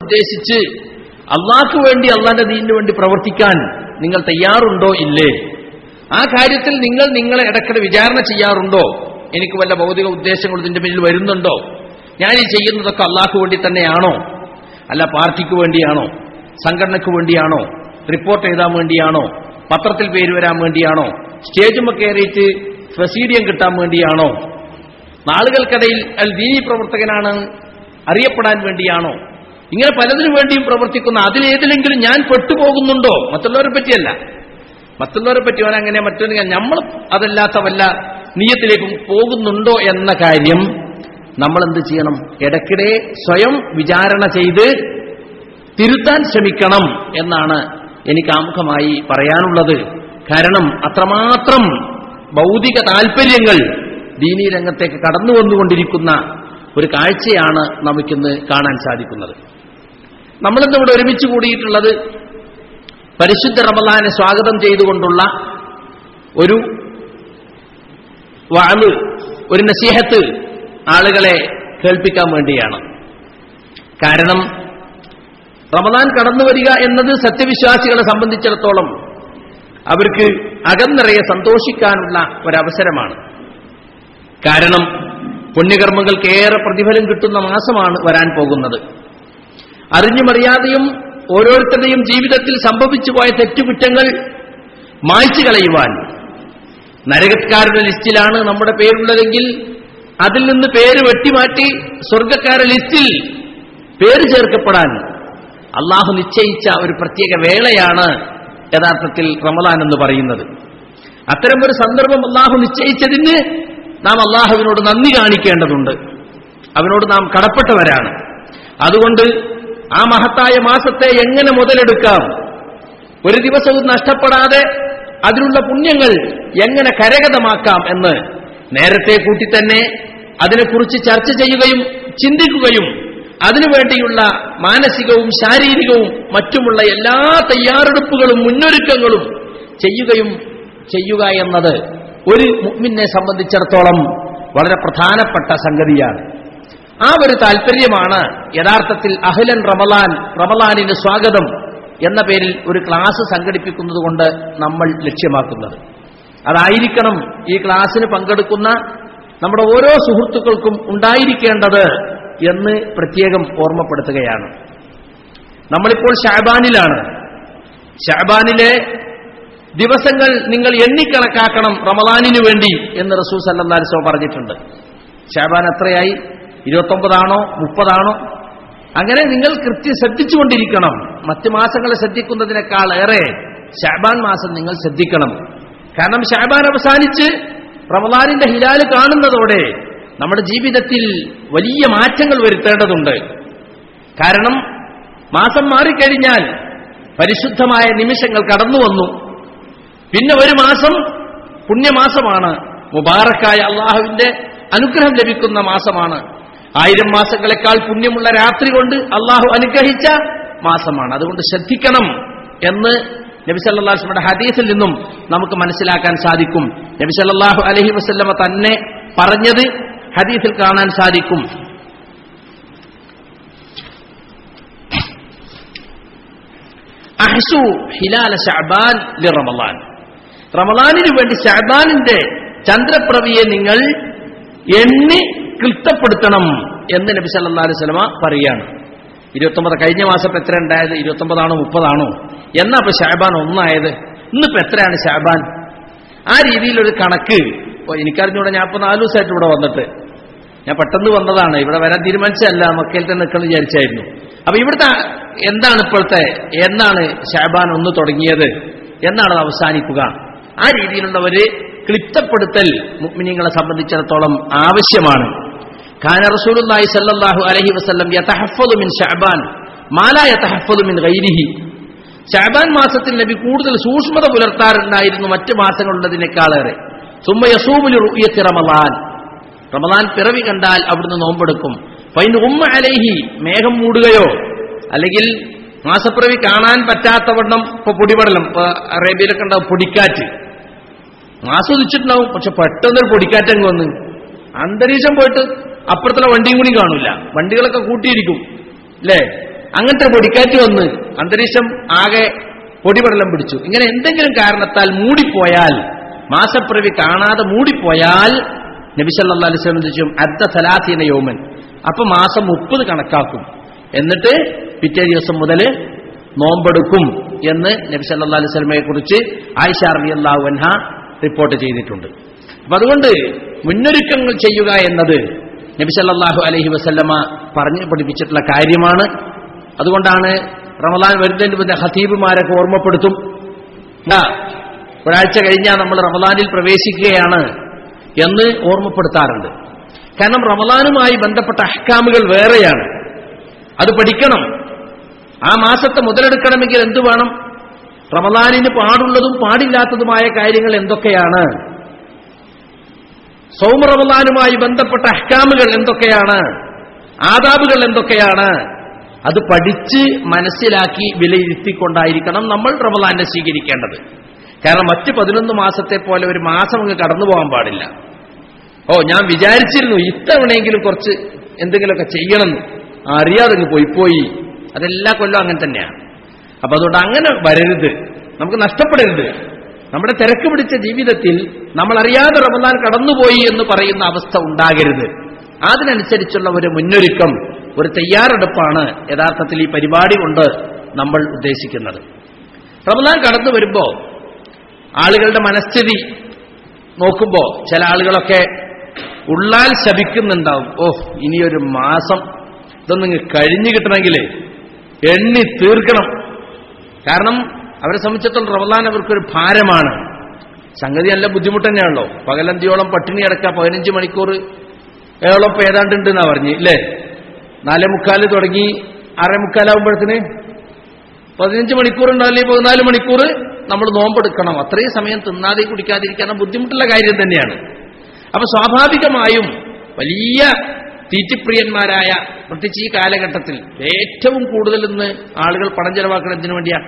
ഉദ്ദേശിച്ച് അള്ളാഹ്ക്ക് വേണ്ടി അള്ളാന്റെ ദീനിന് വേണ്ടി പ്രവർത്തിക്കാൻ നിങ്ങൾ തയ്യാറുണ്ടോ ഇല്ലേ ആ കാര്യത്തിൽ നിങ്ങൾ നിങ്ങളെ ഇടയ്ക്കിടെ വിചാരണ ചെയ്യാറുണ്ടോ എനിക്ക് വല്ല ഭൗതിക ഉദ്ദേശങ്ങൾ ഇതിന്റെ പിന്നിൽ വരുന്നുണ്ടോ ഞാൻ ഈ ചെയ്യുന്നതൊക്കെ അള്ളാഹ്ക്ക് വേണ്ടി തന്നെയാണോ അല്ല പാർട്ടിക്ക് വേണ്ടിയാണോ സംഘടനയ്ക്ക് വേണ്ടിയാണോ റിപ്പോർട്ട് എഴുതാൻ വേണ്ടിയാണോ പത്രത്തിൽ പേര് വരാൻ വേണ്ടിയാണോ സ്റ്റേജുമ്മ കയറിയിട്ട് പ്രസീഡിയം കിട്ടാൻ വേണ്ടിയാണോ നാളുകൾക്കിടയിൽ അൽ ദീനി പ്രവർത്തകനാണ് അറിയപ്പെടാൻ വേണ്ടിയാണോ ഇങ്ങനെ പലതിനു വേണ്ടിയും പ്രവർത്തിക്കുന്ന അതിലേതിലെങ്കിലും ഞാൻ പെട്ടുപോകുന്നുണ്ടോ മറ്റുള്ളവരെ പറ്റിയല്ല മറ്റുള്ളവരെ പറ്റി അവൻ അങ്ങനെ മറ്റൊരു നമ്മൾ അതല്ലാത്ത വല്ല നീയത്തിലേക്കും പോകുന്നുണ്ടോ എന്ന കാര്യം നമ്മൾ എന്ത് ചെയ്യണം ഇടയ്ക്കിടെ സ്വയം വിചാരണ ചെയ്ത് തിരുത്താൻ ശ്രമിക്കണം എന്നാണ് എനിക്ക് ആമുഖമായി പറയാനുള്ളത് കാരണം അത്രമാത്രം ഭൗതിക താൽപ്പര്യങ്ങൾ ദീനീ രംഗത്തേക്ക് കടന്നു വന്നുകൊണ്ടിരിക്കുന്ന ഒരു കാഴ്ചയാണ് നമുക്കിന്ന് കാണാൻ സാധിക്കുന്നത് നമ്മളിന്ന് ഇവിടെ ഒരുമിച്ച് കൂടിയിട്ടുള്ളത് പരിശുദ്ധ റമലാനെ സ്വാഗതം ചെയ്തുകൊണ്ടുള്ള ഒരു വാള് ഒരു നസീഹത്ത് ആളുകളെ കേൾപ്പിക്കാൻ വേണ്ടിയാണ് കാരണം റമദാൻ കടന്നു വരിക എന്നത് സത്യവിശ്വാസികളെ സംബന്ധിച്ചിടത്തോളം അവർക്ക് അകന്നിറയെ സന്തോഷിക്കാനുള്ള ഒരവസരമാണ് കാരണം പുണ്യകർമ്മങ്ങൾക്ക് ഏറെ പ്രതിഫലം കിട്ടുന്ന മാസമാണ് വരാൻ പോകുന്നത് അറിഞ്ഞുമറിയാതെയും ഓരോരുത്തരുടെയും ജീവിതത്തിൽ സംഭവിച്ചു പോയ തെറ്റുകുറ്റങ്ങൾ മായ്ച്ചു കളയുവാൻ നരകക്കാരുടെ ലിസ്റ്റിലാണ് നമ്മുടെ പേരുള്ളതെങ്കിൽ അതിൽ നിന്ന് പേര് വെട്ടിമാറ്റി സ്വർഗക്കാരുടെ ലിസ്റ്റിൽ പേര് ചേർക്കപ്പെടാൻ അള്ളാഹു നിശ്ചയിച്ച ഒരു പ്രത്യേക വേളയാണ് യഥാർത്ഥത്തിൽ റമലാൻ എന്ന് പറയുന്നത് അത്തരം ഒരു സന്ദർഭം അള്ളാഹു നിശ്ചയിച്ചതിന് നാം അള്ളാഹുവിനോട് നന്ദി കാണിക്കേണ്ടതുണ്ട് അവനോട് നാം കടപ്പെട്ടവരാണ് അതുകൊണ്ട് ആ മഹത്തായ മാസത്തെ എങ്ങനെ മുതലെടുക്കാം ഒരു ദിവസവും നഷ്ടപ്പെടാതെ അതിലുള്ള പുണ്യങ്ങൾ എങ്ങനെ കരഗതമാക്കാം എന്ന് നേരത്തെ കൂട്ടി തന്നെ അതിനെക്കുറിച്ച് ചർച്ച ചെയ്യുകയും ചിന്തിക്കുകയും അതിനുവേണ്ടിയുള്ള മാനസികവും ശാരീരികവും മറ്റുമുള്ള എല്ലാ തയ്യാറെടുപ്പുകളും മുന്നൊരുക്കങ്ങളും ചെയ്യുകയും ചെയ്യുക എന്നത് ഒരു മുഗ്മിനെ സംബന്ധിച്ചിടത്തോളം വളരെ പ്രധാനപ്പെട്ട സംഗതിയാണ് ആ ഒരു താല്പര്യമാണ് യഥാർത്ഥത്തിൽ അഹ്ലൻ റമലാൻ റമലാനിന് സ്വാഗതം എന്ന പേരിൽ ഒരു ക്ലാസ് സംഘടിപ്പിക്കുന്നത് കൊണ്ട് നമ്മൾ ലക്ഷ്യമാക്കുന്നത് അതായിരിക്കണം ഈ ക്ലാസ്സിന് പങ്കെടുക്കുന്ന നമ്മുടെ ഓരോ സുഹൃത്തുക്കൾക്കും ഉണ്ടായിരിക്കേണ്ടത് എന്ന് പ്രത്യേകം ഓർമ്മപ്പെടുത്തുകയാണ് നമ്മളിപ്പോൾ ഷാബാനിലാണ് ഷാബാനിലെ ദിവസങ്ങൾ നിങ്ങൾ എണ്ണിക്കണക്കാക്കണം റമദാനിനു വേണ്ടി എന്ന് റസൂൽ സല്ലാസ്വ പറഞ്ഞിട്ടുണ്ട് ഷാബാൻ എത്രയായി ഇരുപത്തൊമ്പതാണോ മുപ്പതാണോ അങ്ങനെ നിങ്ങൾ കൃത്യം ശ്രദ്ധിച്ചുകൊണ്ടിരിക്കണം മറ്റ് മാസങ്ങളെ ശ്രദ്ധിക്കുന്നതിനേക്കാൾ ഏറെ ഷാബാൻ മാസം നിങ്ങൾ ശ്രദ്ധിക്കണം കാരണം ഷാബാൻ അവസാനിച്ച് റമദാനിന്റെ ഹിലാല് കാണുന്നതോടെ നമ്മുടെ ജീവിതത്തിൽ വലിയ മാറ്റങ്ങൾ വരുത്തേണ്ടതുണ്ട് കാരണം മാസം മാറിക്കഴിഞ്ഞാൽ പരിശുദ്ധമായ നിമിഷങ്ങൾ കടന്നു വന്നു പിന്നെ ഒരു മാസം പുണ്യമാസമാണ് മുബാറക്കായ അള്ളാഹുവിന്റെ അനുഗ്രഹം ലഭിക്കുന്ന മാസമാണ് ആയിരം മാസങ്ങളെക്കാൾ പുണ്യമുള്ള രാത്രി കൊണ്ട് അള്ളാഹു അനുഗ്രഹിച്ച മാസമാണ് അതുകൊണ്ട് ശ്രദ്ധിക്കണം എന്ന് നബി സല്ലാസ്മയുടെ ഹദീസിൽ നിന്നും നമുക്ക് മനസ്സിലാക്കാൻ സാധിക്കും നബി സല്ലാഹു അലഹി വസ്ല്ലമ തന്നെ പറഞ്ഞത് ഹദീസിൽ കാണാൻ സാധിക്കും അഹ്സു ഹിലാല ഷഅബാൻ ലി റമളാൻ റമളാനിനു വേണ്ടി ഷഅബാനിന്റെ ചന്ദ്രപ്രവിയെ നിങ്ങൾ എണ്ണി ക്ലിപ്തപ്പെടുത്തണം എന്ന് നബി സല്ലല്ലാഹു അലൈഹി വസല്ലമ പറയാണ് ഇരുപത്തൊമ്പത് കഴിഞ്ഞ മാസം എത്ര ഉണ്ടായത് ഇരുപത്തൊമ്പതാണോ മുപ്പതാണോ എന്നാ ഇപ്പൊ ഷാബാൻ ഒന്നായത് ഇന്നിപ്പോ എത്രയാണ് ഷാബാൻ ആ രീതിയിലൊരു കണക്ക് ഓ, എനിക്കറിഞ്ഞൂടെ ഞാൻ ഇപ്പൊ നാലു ദിവസമായിട്ട് ഇവിടെ വന്നിട്ട് ഞാൻ പെട്ടെന്ന് വന്നതാണ് ഇവിടെ വരാൻ തീരുമാനിച്ചല്ല മക്കയിൽ തന്നെ നിൽക്കണം വിചാരിച്ചായിരുന്നു അപ്പൊ ഇവിടുത്തെ എന്താണ് ഇപ്പോഴത്തെ എന്നാണ് ഷാബാൻ ഒന്ന് തുടങ്ങിയത് എന്നാണ് അത് അവസാനിക്കുക ആ രീതിയിലുള്ള ഒരു ക്ലിപ്തപ്പെടുത്തൽ മുഅ്മിനീങ്ങളെ സംബന്ധിച്ചിടത്തോളം ആവശ്യമാണ് കാന റസൂലുള്ളാഹി സല്ലല്ലാഹു അലൈഹി വസല്ലം യതഹഫ്ഫദു മിൻ ശഅബാൻ മാലാ യതഹഫ്ഫദു മിൻ ഗൈരിഹി ശഅബാൻ മാസത്തിൽ നബി കൂടുതൽ സൂക്ഷ്മത പുലർത്താറുണ്ടായിരുന്നു മറ്റ് മാസങ്ങളുള്ളതിനേക്കാളേറെ സുമ്മ യസൂമുലി റുയത്തി റമളാൻ റമളാൻ പിറവി കണ്ടാൽ അവിടുന്ന് നോമ്പെടുക്കും ഫൈൻ ഉമ്മ അലൈഹി മേഘം മൂടുകയോ അല്ലെങ്കിൽ മാസപ്പിറവി കാണാൻ പറ്റാത്തവണ്ണം ഇപ്പൊ പൊടിപടലം ഇപ്പൊ അറേബ്യയിലൊക്കെ ഉണ്ടാവും പൊടിക്കാറ്റ് ആസ്വദിച്ചിട്ടുണ്ടാവും പക്ഷെ പെട്ടെന്നൊരു പൊടിക്കാറ്റങ്ങ് വന്ന് അന്തരീക്ഷം പോയിട്ട് അപ്പുറത്തുള്ള വണ്ടിയും കൂടി കാണൂല വണ്ടികളൊക്കെ കൂട്ടിയിരിക്കും അല്ലേ അങ്ങനത്തെ പൊടിക്കാറ്റ് വന്ന് അന്തരീക്ഷം ആകെ പൊടിപടലം പിടിച്ചു ഇങ്ങനെ എന്തെങ്കിലും കാരണത്താൽ മൂടിപ്പോയാൽ മാസപ്പിറവി കാണാതെ മൂടിപ്പോയാൽ നബിസല്ലാ അലൈഹി സ്വലം ചോദിച്ചു അർദ്ധ സലാസീന യോമൻ അപ്പൊ മാസം മുപ്പത് കണക്കാക്കും എന്നിട്ട് പിറ്റേ ദിവസം മുതൽ നോമ്പെടുക്കും എന്ന് നബി സല്ലാ അലൈഹി സ്വലമയെ കുറിച്ച് ആയിഷ അലി അള്ളാഹു അൻഹ റിപ്പോർട്ട് ചെയ്തിട്ടുണ്ട് അപ്പൊ അതുകൊണ്ട് മുന്നൊരുക്കങ്ങൾ ചെയ്യുക എന്നത് നബി സല്ലല്ലാഹു അലൈഹി വസല്ലമ പറഞ്ഞു പഠിപ്പിച്ചിട്ടുള്ള കാര്യമാണ് അതുകൊണ്ടാണ് റമദാൻ വരുന്നതിന് മുന്നേ ഹതീബുമാരൊക്കെ ഓർമ്മപ്പെടുത്തും ദാ, ഒരാഴ്ച കഴിഞ്ഞാൽ നമ്മൾ റമദാനിൽ പ്രവേശിക്കുകയാണ് എന്ന് ഓർമ്മപ്പെടുത്താറുണ്ട് കാരണം റമദാനുമായി ബന്ധപ്പെട്ട അഹ്കാമുകൾ വേറെയാണ് അത് പഠിക്കണം ആ മാസത്തെ മുതലെടുക്കണമെങ്കിൽ എന്തു വേണം റമദാനിന് പാടുള്ളതും പാടില്ലാത്തതുമായ കാര്യങ്ങൾ എന്തൊക്കെയാണ് സൗമ റമദാനുമായി ബന്ധപ്പെട്ട അഹ്കാമുകൾ എന്തൊക്കെയാണ് ആദാബുകൾ എന്തൊക്കെയാണ് അത് പഠിച്ച് മനസ്സിലാക്കി വിലയിരുത്തിക്കൊണ്ടായിരിക്കണം നമ്മൾ റമദാനെ സ്വീകരിക്കേണ്ടത് കാരണം മറ്റ് പതിനൊന്ന് മാസത്തെ പോലെ ഒരു മാസം അങ്ങ് കടന്നു പോകാൻ പാടില്ല ഓ ഞാൻ വിചാരിച്ചിരുന്നു ഇത്തവണയെങ്കിലും കുറച്ച് എന്തെങ്കിലുമൊക്കെ ചെയ്യണമെന്ന് അറിയാതെ അങ്ങ് പോയി പോയി അതെല്ലാ കൊല്ലം അങ്ങനെ തന്നെയാണ് അപ്പൊ അതുകൊണ്ട് അങ്ങനെ വരരുത് നമുക്ക് നഷ്ടപ്പെടരുത് നമ്മുടെ തിരക്ക് പിടിച്ച ജീവിതത്തിൽ നമ്മൾ അറിയാതെ റമദാൻ കടന്നുപോയി എന്ന് പറയുന്ന അവസ്ഥ ഉണ്ടാകരുത് അതിനനുസരിച്ചുള്ള ഒരു മുന്നൊരുക്കം ഒരു തയ്യാറെടുപ്പാണ് യഥാർത്ഥത്തിൽ ഈ പരിപാടി കൊണ്ട് നമ്മൾ ഉദ്ദേശിക്കുന്നത് റമദാൻ കടന്നു വരുമ്പോ ആളുകളുടെ മനസ്ഥിതി നോക്കുമ്പോ ചില ആളുകളൊക്കെ ഉള്ളാൽ ശപിക്കുന്നുണ്ടാവും ഓ ഇനിയൊരു മാസം ഇതൊന്നും ഇങ്ങ് കഴിഞ്ഞു കിട്ടണമെങ്കിൽ എണ്ണി തീർക്കണം കാരണം അവരെ സംബന്ധിച്ചിടത്തോളം റമദാൻ അവർക്കൊരു ഭാരമാണ് സംഗതി നല്ല ബുദ്ധിമുട്ട് തന്നെയാണല്ലോ പകലന്തിയോളം പട്ടിണി അടക്കുക പതിനഞ്ച് മണിക്കൂർ ഏഴോളം ഇപ്പൊ ഏതാണ്ടുണ്ട് എന്നാ പറഞ്ഞു ഇല്ലേ നാലേ മുക്കാല് തുടങ്ങി ആറേ മുക്കാലാവുമ്പോഴത്തിന് പതിനഞ്ച് മണിക്കൂർ ഉണ്ടാവില്ലേ പതിനാല് മണിക്കൂർ നമ്മൾ നോമ്പെടുക്കണം അത്രയും സമയം തിന്നാതെ കുടിക്കാതിരിക്കാൻ ബുദ്ധിമുട്ടുള്ള കാര്യം തന്നെയാണ് അപ്പൊ സ്വാഭാവികമായും വലിയ തീറ്റിപ്രിയന്മാരായ പ്രത്യേകിച്ച് ഈ കാലഘട്ടത്തിൽ ഏറ്റവും കൂടുതൽ ഇന്ന് ആളുകൾ പണം ചെലവാക്കണം എന്തിനു വേണ്ടിയാണ്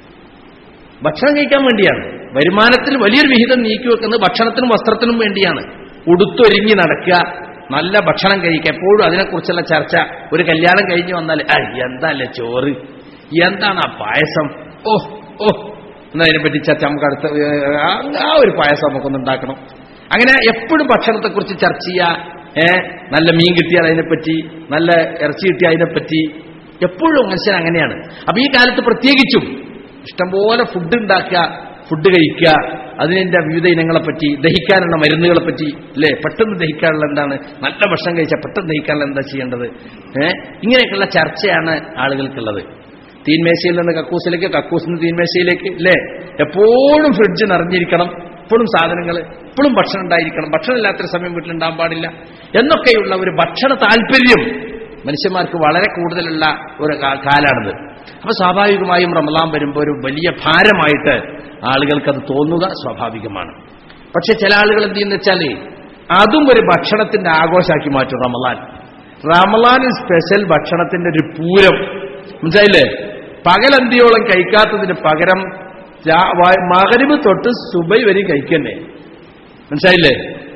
ഭക്ഷണം കഴിക്കാൻ വേണ്ടിയാണ് വരുമാനത്തിൽ വലിയൊരു വിഹിതം നീക്കി വെക്കുന്നത് ഭക്ഷണത്തിനും വസ്ത്രത്തിനും വേണ്ടിയാണ് ഉടുത്തൊരുങ്ങി നടക്കുക നല്ല ഭക്ഷണം കഴിക്കുക എപ്പോഴും അതിനെക്കുറിച്ചുള്ള ചർച്ച ഒരു കല്യാണം കഴിഞ്ഞ് വന്നാൽ "ആ, എന്താല്ലേ ചോറ് എന്താണ് ആ പായസം ഓ ഓ എന്നാ അതിനെപ്പറ്റി ചർച്ച നമുക്ക് അടുത്ത ഏ, ആ- ആ ഒരു പായസം നമുക്കൊന്ന് ഉണ്ടാക്കണം അങ്ങനെ എപ്പോഴും ഭക്ഷണത്തെക്കുറിച്ച് ചർച്ച ചെയ്യുക ഏ നല്ല മീൻ കിട്ടിയാൽ അതിനെപ്പറ്റി നല്ല ഇറച്ചി കിട്ടിയാൽ അതിനെപ്പറ്റി എപ്പോഴും മനുഷ്യൻ അങ്ങനെയാണ് അപ്പൊ ഈ കാലത്ത് പ്രത്യേകിച്ചും ഇഷ്ടംപോലെ ഫുഡ് ഉണ്ടാക്കുക ഫുഡ് കഴിക്കുക അതിൻ്റെ വിവിധ ഇനങ്ങളെ പറ്റി ദഹിക്കാനുള്ള മരുന്നുകളെ പറ്റി അല്ലേ പെട്ടെന്ന് ദഹിക്കാനുള്ള എന്താണ് നല്ല ഭക്ഷണം കഴിച്ചാൽ പെട്ടെന്ന് ദഹിക്കാനുള്ള എന്താ ചെയ്യേണ്ടത് ഏഹ് ഇങ്ങനെയൊക്കെയുള്ള ചർച്ചയാണ് ആളുകൾക്കുള്ളത് തീൻമേശയിൽ നിന്ന് കക്കൂസിലേക്ക് കക്കൂസിൽ നിന്ന് തീൻമേശയിലേക്ക് അല്ലേ എപ്പോഴും ഫ്രിഡ്ജ് നിറഞ്ഞിരിക്കണം എപ്പോഴും സാധനങ്ങൾ എപ്പോഴും ഭക്ഷണം ഉണ്ടായിരിക്കണം ഭക്ഷണം ഇല്ലാത്തൊരു സമയം വീട്ടിലുണ്ടാകാൻ പാടില്ല എന്നൊക്കെയുള്ള ഒരു ഭക്ഷണ താല്പര്യം മനുഷ്യന്മാർക്ക് വളരെ കൂടുതലുള്ള ഒരു കാ- കാലാണിത് അപ്പൊ സ്വാഭാവികമായും റമലാൻ വരുമ്പോൾ ഒരു വലിയ ഭാരമായിട്ട് ആളുകൾക്കത് തോന്നുക സ്വാഭാവികമാണ് പക്ഷെ ചില ആളുകൾ എന്ത് ചെയ്യുന്ന വെച്ചാൽ അതും ഒരു ഭക്ഷണത്തിന്റെ ആഘോഷമാക്കി മാറ്റും റമലാൻ റമലാനിൽ സ്പെഷ്യൽ ഭക്ഷണത്തിന്റെ ഒരു പൂരം മനസ്സിലായില്ലേ പകലന്തിയോളം കഴിക്കാത്തതിന് പകരം രാ- വ- മകരിബ് തൊട്ട് സുബൈ വരെ കഴിക്കണ്ടേ മനസ്സിലായില്ലേ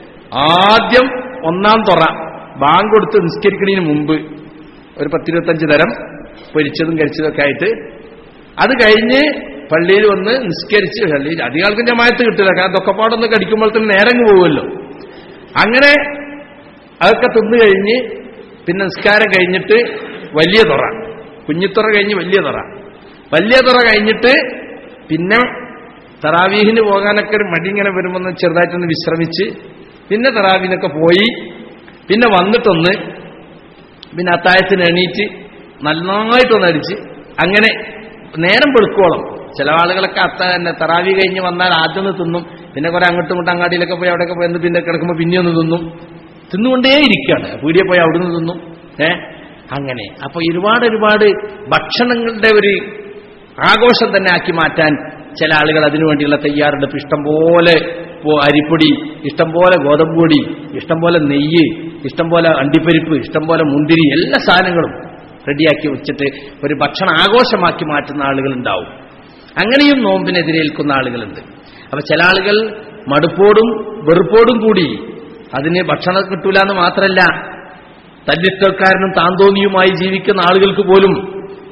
ആദ്യം ഒന്നാം തുറ ബാങ്ക് കൊടുത്ത് നിസ്കരിക്കുന്നതിന് മുമ്പ് ഒരു പത്തിരുപത്തഞ്ച് തരം പൊരിച്ചതും കരിച്ചതൊക്കെ ആയിട്ട് അത് കഴിഞ്ഞ് പള്ളിയിൽ വന്ന് നിസ്കരിച്ച് പള്ളിയിൽ അധികം ആൾക്കും ജമായത്ത് കിട്ടില്ല കാരണം തൊക്കപ്പാടൊന്ന് കടിക്കുമ്പോൾ തന്നെ നേരങ്ങ് പോകുമല്ലോ അങ്ങനെ അതൊക്കെ തിന്നു കഴിഞ്ഞ് പിന്നെ നിസ്കാരം കഴിഞ്ഞിട്ട് വലിയ തുറ കുഞ്ഞിത്തുറ കഴിഞ്ഞ് വലിയ തുറ വലിയ തുറ കഴിഞ്ഞിട്ട് പിന്നെ തറാവീഹിന് പോകാനൊക്കെ ഒരു മടി ഇങ്ങനെ വരുമ്പോൾ ചെറുതായിട്ടൊന്ന് വിശ്രമിച്ച് പിന്നെ തറാവീനൊക്കെ പോയി പിന്നെ വന്നിട്ടൊന്ന് പിന്നെ അത്തായത്തിന് എണീറ്റ് നന്നായിട്ടൊന്ന് അടിച്ച് അങ്ങനെ നേരം വെളുക്കോളം ചില ആളുകളൊക്കെ അത്ത തന്നെ തറാവി കഴിഞ്ഞ് വന്നാൽ ആദ്യം ഒന്ന് തിന്നും പിന്നെ കുറെ അങ്ങോട്ടും ഇങ്ങോട്ടും അങ്ങാടിയിലൊക്കെ പോയി അവിടെയൊക്കെ പോയി എന്ന് പിന്നെ കിടക്കുമ്പോൾ പിന്നെ ഒന്ന് തിന്നും തിന്നുകൊണ്ടേ ഇരിക്കുകയാണ് പീടിയെ പോയി അവിടുന്ന് തിന്നും ഏ അങ്ങനെ അപ്പൊ ഒരുപാട് ഒരുപാട് ഭക്ഷണങ്ങളുടെ ഒരു ആഘോഷം തന്നെ ആക്കി മാറ്റാൻ ചില ആളുകൾ അതിനുവേണ്ടിയുള്ള തയ്യാറെടുപ്പ് ഇഷ്ടം പോലെ പോ- അരിപ്പൊടി ഇഷ്ടം പോലെ ഗോതമ്പ് പൊടി ഇഷ്ടം പോലെ നെയ്യ് ഇഷ്ടം പോലെ അണ്ടിപ്പരിപ്പ് ഇഷ്ടം പോലെ മുന്തിരി എല്ലാ സാധനങ്ങളും റെഡിയാക്കി വെച്ചിട്ട് ഒരു ഭക്ഷണ ആഘോഷമാക്കി മാറ്റുന്ന ആളുകളുണ്ടാവും അങ്ങനെയും നോമ്പിനെതിരേൽക്കുന്ന ആളുകളുണ്ട് അപ്പൊ ചില ആളുകൾ മടുപ്പോടും വെറുപ്പോടും കൂടി അതിന് ഭക്ഷണം കിട്ടൂല എന്ന് മാത്രമല്ല തല്ലിത്തൽക്കാരനും താന്തോന്നിയുമായി ജീവിക്കുന്ന ആളുകൾക്ക് പോലും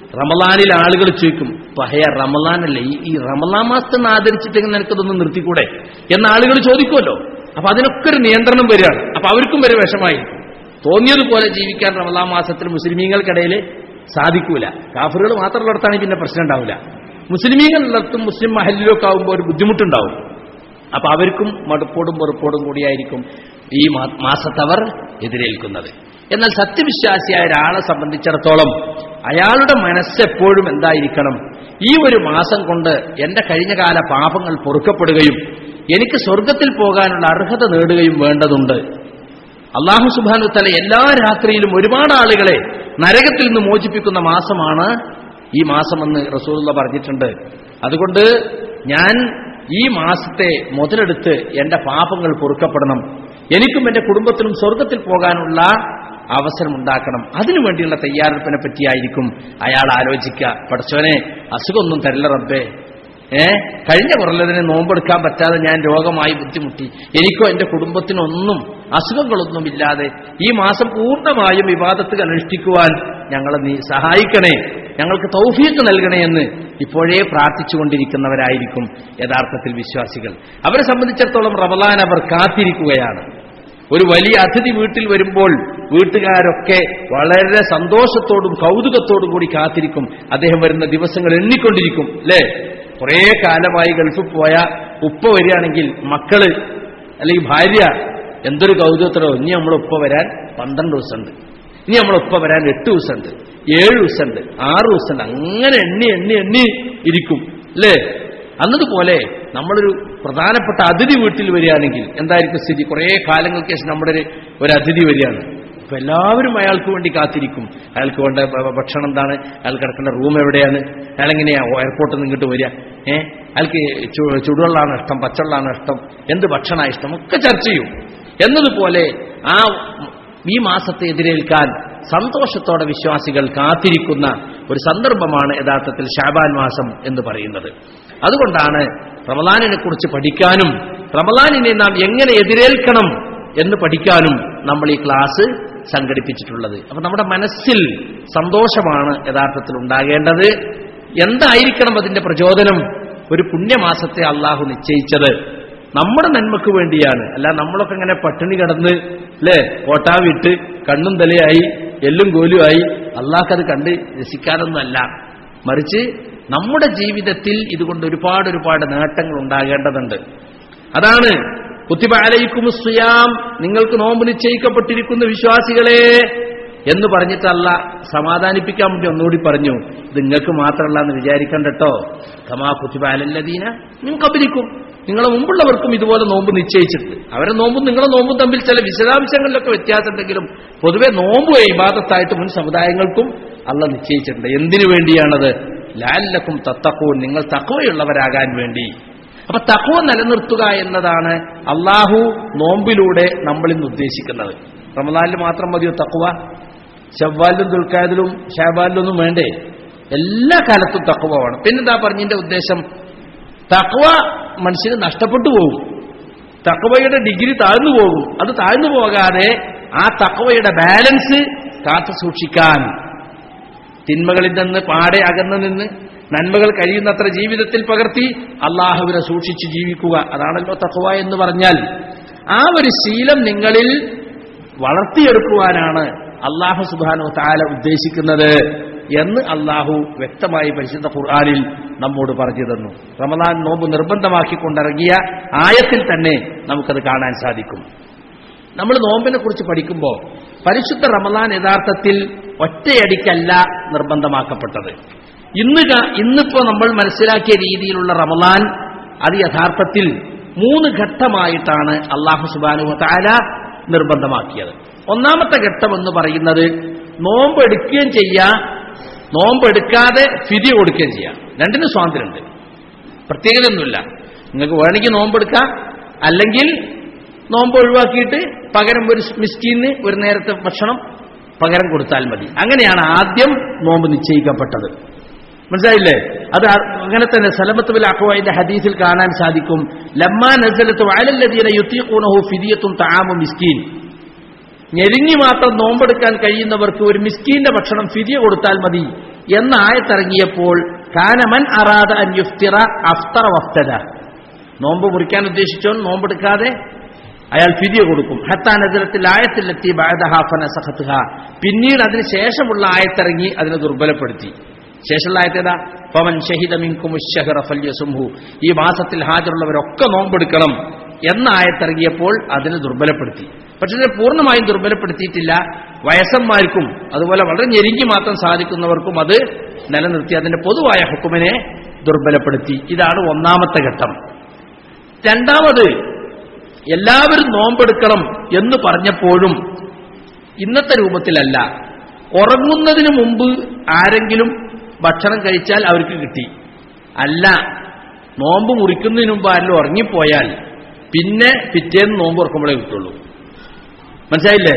റമലാനിൽ ആളുകൾ ചോദിക്കും പഹയ റമലാനല്ലേ ഈ ഈ റമലാൻ മാസത്തെ ഒന്ന് ആദരിച്ചിട്ടെങ്കിൽ നിനക്കതൊന്ന് നിർത്തിക്കൂടെ എന്ന ആളുകൾ ചോദിക്കുമല്ലോ അപ്പൊ അതിനൊക്കെ ഒരു നിയന്ത്രണം വരികയാണ് അപ്പൊ അവർക്കും വരെ വിഷമായി തോന്നിയതുപോലെ ജീവിക്കാൻ റമലാൻ മാസത്തിൽ മുസ്ലിമീങ്ങൾക്കിടയിൽ സാധിക്കൂല കാഫറുകൾ മാത്രമുള്ളിടത്താണെങ്കിൽ പിന്നെ പ്രശ്നം ഉണ്ടാവില്ല മുസ്ലിമീങ്ങളുള്ളിടത്തും മുസ്ലിം മഹലിലൊക്കെ ആകുമ്പോൾ ഒരു ബുദ്ധിമുട്ടുണ്ടാവും അപ്പൊ അവർക്കും മടുപ്പോടും വെറുപ്പോടും കൂടിയായിരിക്കും ഈ മാ- മാസത്തവർ എതിരേൽക്കുന്നത് എന്നാൽ സത്യവിശ്വാസിയായ ഒരാളെ സംബന്ധിച്ചിടത്തോളം അയാളുടെ മനസ്സെപ്പോഴും എന്തായിരിക്കണം ഈ ഒരു മാസം കൊണ്ട് എന്റെ കഴിഞ്ഞകാല പാപങ്ങൾ പൊറുക്കപ്പെടുകയും എനിക്ക് സ്വർഗത്തിൽ പോകാനുള്ള അർഹത നേടുകയും വേണ്ടതുണ്ട് അള്ളാഹു സുബാനു തല എല്ലാ രാത്രിയിലും ഒരുപാട് ആളുകളെ നരകത്തിൽ നിന്ന് മോചിപ്പിക്കുന്ന മാസമാണ് ഈ മാസമെന്ന് റസൂലുള്ള പറഞ്ഞിട്ടുണ്ട് അതുകൊണ്ട് ഞാൻ ഈ മാസത്തെ മുതലെടുത്ത് എന്റെ പാപങ്ങൾ പൊറുക്കപ്പെടണം എനിക്കും എന്റെ കുടുംബത്തിനും സ്വർഗത്തിൽ പോകാനുള്ള അവസരം ഉണ്ടാക്കണം അതിനു വേണ്ടിയുള്ള തയ്യാറെടുപ്പിനെ പറ്റിയായിരിക്കും അയാൾ ആലോചിക്കുക പഠിച്ചവനെ അസുഖമൊന്നും തരില്ല റബ്ബേ ഏ കഴിഞ്ഞ കുറല്ലതിനെ നോമ്പെടുക്കാൻ പറ്റാതെ ഞാൻ രോഗമായി ബുദ്ധിമുട്ടി എനിക്കോ എന്റെ കുടുംബത്തിനൊന്നും അസുഖങ്ങളൊന്നും ഇല്ലാതെ ഈ മാസം പൂർണ്ണമായും വിവാദത്തുകൾ അനുഷ്ഠിക്കുവാൻ ഞങ്ങളെ നീ സഹായിക്കണേ ഞങ്ങൾക്ക് തൗഫീക്ക് നൽകണേ എന്ന് ഇപ്പോഴേ പ്രാർത്ഥിച്ചുകൊണ്ടിരിക്കുന്നവരായിരിക്കും യഥാർത്ഥത്തിൽ വിശ്വാസികൾ അവരെ സംബന്ധിച്ചിടത്തോളം റമലാൻ അവർ കാത്തിരിക്കുകയാണ് ഒരു വലിയ അതിഥി വീട്ടിൽ വരുമ്പോൾ വീട്ടുകാരൊക്കെ വളരെ സന്തോഷത്തോടും കൗതുകത്തോടും കൂടി കാത്തിരിക്കും അദ്ദേഹം വരുന്ന ദിവസങ്ങൾ എണ്ണിക്കൊണ്ടിരിക്കും അല്ലേ കുറേ കാലമായി ഗൾഫിൽ പോയ ഉപ്പ വരികയാണെങ്കിൽ മക്കള് അല്ലെങ്കിൽ ഭാര്യ എന്തൊരു കൗതുകത്തിലോ ഇനി നമ്മൾ ഉപ്പ വരാൻ പന്ത്രണ്ട് ദിവസമുണ്ട് ഇനി നമ്മൾ ഉപ്പ വരാൻ എട്ട് ദിവസമുണ്ട് ഏഴ് ദിവസമുണ്ട് ആറ് ദിവസമുണ്ട് അങ്ങനെ എണ്ണി എണ്ണി എണ്ണി ഇരിക്കും അല്ലേ അന്നതുപോലെ നമ്മളൊരു പ്രധാനപ്പെട്ട അതിഥി വീട്ടിൽ വരികയാണെങ്കിൽ എന്തായിരിക്കും സ്ഥിതി കുറേ കാലങ്ങൾക്ക് ശേഷം നമ്മുടെ ഒരു ഒരു അതിഥി വരികയാണ് അപ്പൊ എല്ലാവരും അയാൾക്ക് വേണ്ടി കാത്തിരിക്കും അയാൾക്ക് വേണ്ട ഭ- ഭക്ഷണം എന്താണ് അയാൾ കിടക്കേണ്ട റൂം എവിടെയാണ് അയാൾ എങ്ങനെയാ എയർപോർട്ടിൽ നിന്ന് ഇങ്ങോട്ട് വരിക ഏ അയാൾക്ക് ചു- ചുടുവെള്ളമാണോ ഇഷ്ടം പച്ചവെള്ളമാണോ ഇഷ്ടം എന്ത് ഭക്ഷണമാണ് ഇഷ്ടം ഒക്കെ ചർച്ച ചെയ്യും എന്നതുപോലെ ആ ഈ മാസത്തെ എതിരേൽക്കാൻ സന്തോഷത്തോടെ വിശ്വാസികൾ കാത്തിരിക്കുന്ന ഒരു സന്ദർഭമാണ് യഥാർത്ഥത്തിൽ ഷാബാൻ മാസം എന്ന് പറയുന്നത് അതുകൊണ്ടാണ് റമലാനിനെ കുറിച്ച് പഠിക്കാനും റമലാനിനെ നാം എങ്ങനെ എതിരേൽക്കണം എന്ന് പഠിക്കാനും നമ്മൾ ഈ ക്ലാസ് സംഘടിപ്പിച്ചിട്ടുള്ളത് അപ്പൊ നമ്മുടെ മനസ്സിൽ സന്തോഷമാണ് യഥാർത്ഥത്തിൽ ഉണ്ടാകേണ്ടത് എന്തായിരിക്കണം അതിന്റെ പ്രചോദനം ഒരു പുണ്യമാസത്തെ അള്ളാഹു നിശ്ചയിച്ചത് നമ്മുടെ നന്മക്ക് വേണ്ടിയാണ് അല്ല നമ്മളൊക്കെ ഇങ്ങനെ പട്ടിണി കിടന്ന് അല്ലേ കോട്ടാവിട്ട് കണ്ണും തലയായി എല്ലും കോലുമായി അള്ളാഹ്ക്കത് കണ്ട് രസിക്കാനൊന്നുമല്ല മറിച്ച് നമ്മുടെ ജീവിതത്തിൽ ഇതുകൊണ്ട് ഒരുപാട് ഒരുപാട് നേട്ടങ്ങൾ ഉണ്ടാകേണ്ടതുണ്ട് അതാണ് കുത്തിബ അലൈക്കുമുസ്യാം നിങ്ങൾക്ക് നോമ്പ് നിശ്ചയിക്കപ്പെട്ടിരിക്കുന്ന വിശ്വാസികളെ എന്ന് പറഞ്ഞിട്ടല്ല സമാധാനിപ്പിക്കാൻ വേണ്ടി ഒന്നുകൂടി പറഞ്ഞു ഇത് നിങ്ങൾക്ക് മാത്രമല്ല എന്ന് വിചാരിക്കണ്ട കേട്ടോ കമാ കുത്തിബ അലല്ലദീന നിങ്ങൾക്കബരിക്കും നിങ്ങളെ മുമ്പുള്ളവർക്കും ഇതുപോലെ നോമ്പ് നിശ്ചയിച്ചിട്ടുണ്ട് അവരെ നോമ്പും നിങ്ങളെ നോമ്പും തമ്മിൽ ചില വിശദാംശങ്ങളിലൊക്കെ വ്യത്യാസമുണ്ടെങ്കിലും പൊതുവെ നോമ്പ് ഇബാദത്തായിട്ട് മുൻ സമുദായങ്ങൾക്കും അല്ല നിശ്ചയിച്ചിട്ടുണ്ട് എന്തിനു വേണ്ടിയാണത് ലാലക്കും തത്തക്കവും നിങ്ങൾ തക്കവയുള്ളവരാകാൻ വേണ്ടി അപ്പൊ തക്കവ നിലനിർത്തുക എന്നതാണ് അള്ളാഹു നോമ്പിലൂടെ നമ്മൾ ഇന്ന് ഉദ്ദേശിക്കുന്നത് റമദാനിൽ മാത്രം മതിയോ തക്കവ ഷവ്വാലിലും ദുൽഖാദിലും ഷാബാലിലും ഒന്നും വേണ്ടേ എല്ലാ കാലത്തും തക്കവ വേണം പിന്നെന്താ പറഞ്ഞതിന്റെ ഉദ്ദേശം തക്കവ മനുഷ്യന് നഷ്ടപ്പെട്ടു പോകും തക്കവയുടെ ഡിഗ്രി താഴ്ന്നു പോകും അത് താഴ്ന്നു പോകാതെ ആ തക്കവയുടെ ബാലൻസ് കാത്തു സൂക്ഷിക്കാൻ തിന്മകളിൽ നിന്ന് പാടെ അകന്നു നിന്ന് നന്മകൾ കഴിയുന്നത്ര ജീവിതത്തിൽ പകർത്തി അള്ളാഹുവിനെ സൂക്ഷിച്ച് ജീവിക്കുക അതാണല്ലോ തഖ്വ എന്ന് പറഞ്ഞാൽ ആ ഒരു ശീലം നിങ്ങളിൽ വളർത്തിയെടുക്കുവാനാണ് അള്ളാഹു സുബാനു താല ഉദ്ദേശിക്കുന്നത് എന്ന് അള്ളാഹു വ്യക്തമായി പരിശുദ്ധ ഖുർആാനിൽ നമ്മോട് പറഞ്ഞു തന്നു റമദാൻ നോമ്പ് നിർബന്ധമാക്കിക്കൊണ്ടിറങ്ങിയ ആയത്തിൽ തന്നെ നമുക്കത് കാണാൻ സാധിക്കും നമ്മൾ നോമ്പിനെ കുറിച്ച് പഠിക്കുമ്പോൾ പരിശുദ്ധ റമദാൻ യഥാർത്ഥത്തിൽ ഒറ്റയടിക്കല്ല നിർബന്ധമാക്കപ്പെട്ടത് ഇന്ന് ക- ഇന്നിപ്പോ നമ്മൾ മനസ്സിലാക്കിയ രീതിയിലുള്ള റമദാൻ അത് യഥാർത്ഥത്തിൽ മൂന്ന് ഘട്ടമായിട്ടാണ് അള്ളാഹു സുബാനു താല നിർബന്ധമാക്കിയത് ഒന്നാമത്തെ ഘട്ടം എന്ന് പറയുന്നത് നോമ്പ് എടുക്കുകയും ചെയ്യാം നോമ്പ് എടുക്കാതെ ഫിതി കൊടുക്കുകയും ചെയ്യാം രണ്ടിനും സ്വാതന്ത്ര്യമുണ്ട് പ്രത്യേകതയൊന്നുമില്ല നിങ്ങൾക്ക് വേണമെങ്കിൽ നോമ്പെടുക്കാം അല്ലെങ്കിൽ നോമ്പ് ഒഴിവാക്കിയിട്ട് പകരം ഒരു മിസ്കീന് ഒരു നേരത്തെ ഭക്ഷണം പകരം കൊടുത്താൽ മതി അങ്ങനെയാണ് ആദ്യം നോമ്പ് നിശ്ചയിക്കപ്പെട്ടത് മനസ്സിലായില്ലേ അത് ആ- അങ്ങനെ തന്നെ സലമത്ത് ബിൽ അഖ്വാന്റെ ഹദീസിൽ കാണാൻ സാധിക്കും ലമ്മാ നസലത്ത് വയലല്ലദീന യുത്തീഖൂനഹു ഫിദിയത്തും തആമു മിസ്കീൻ ഞെരുങ്ങി മാത്രം നോമ്പെടുക്കാൻ കഴിയുന്നവർക്ക് ഒരു മിസ്കീന്റെ ഭക്ഷണം ഫിദിയ കൊടുത്താൽ മതി എന്ന ആയത്തിറങ്ങിയപ്പോൾ കാനമൻ അറാദ അൻ യുഫ്തിറ അഫ്തറ വഫ്തദ നോമ്പ് മുറിക്കാൻ ഉദ്ദേശിച്ചോ നോമ്പെടുക്കാതെ അയാൾ ഫിദിയ കൊടുക്കും ഹത്താനതിരത്തിൽ ആയത്തിലെത്തി ബാദഹാഫന സഹത്തുഹ പിന്നീട് അതിന് ശേഷമുള്ള ആയത്തിറങ്ങി അതിനെ ദുർബലപ്പെടുത്തി ശേഷമുള്ള ആയത്തേതാ പവൻ ഷഹിദ മിൻകുമുഷഹറഫല്യസുംഹു ഈ മാസത്തിൽ ഹാജരുള്ളവരൊക്കെ നോമ്പെടുക്കണം എന്ന ആയത്തിറങ്ങിയപ്പോൾ അതിനെ ദുർബലപ്പെടുത്തി പക്ഷെ ഇതിനെ പൂർണ്ണമായും ദുർബലപ്പെടുത്തിയിട്ടില്ല വയസ്സന്മാർക്കും അതുപോലെ വളരെ ഞെരുങ്ങി മാത്രം സാധിക്കുന്നവർക്കും അത് നിലനിർത്തി അതിന്റെ പൊതുവായ ഹുക്കുമിനെ ദുർബലപ്പെടുത്തി ഇതാണ് ഒന്നാമത്തെ ഘട്ടം രണ്ടാമത് എല്ലാവരും നോമ്പെടുക്കണം എന്ന് പറഞ്ഞപ്പോഴും ഇന്നത്തെ രൂപത്തിലല്ല ഉറങ്ങുന്നതിന് മുമ്പ് ആരെങ്കിലും ഭക്ഷണം കഴിച്ചാൽ അവർക്ക് കിട്ടി അല്ല നോമ്പ് മുറിക്കുന്നതിന് മുമ്പ് ആരെങ്കിലും ഉറങ്ങിപ്പോയാൽ പിന്നെ പിറ്റേന്ന് നോമ്പ് ഉറക്കുമ്പോഴേ കിട്ടുള്ളൂ മനസ്സിലായില്ലേ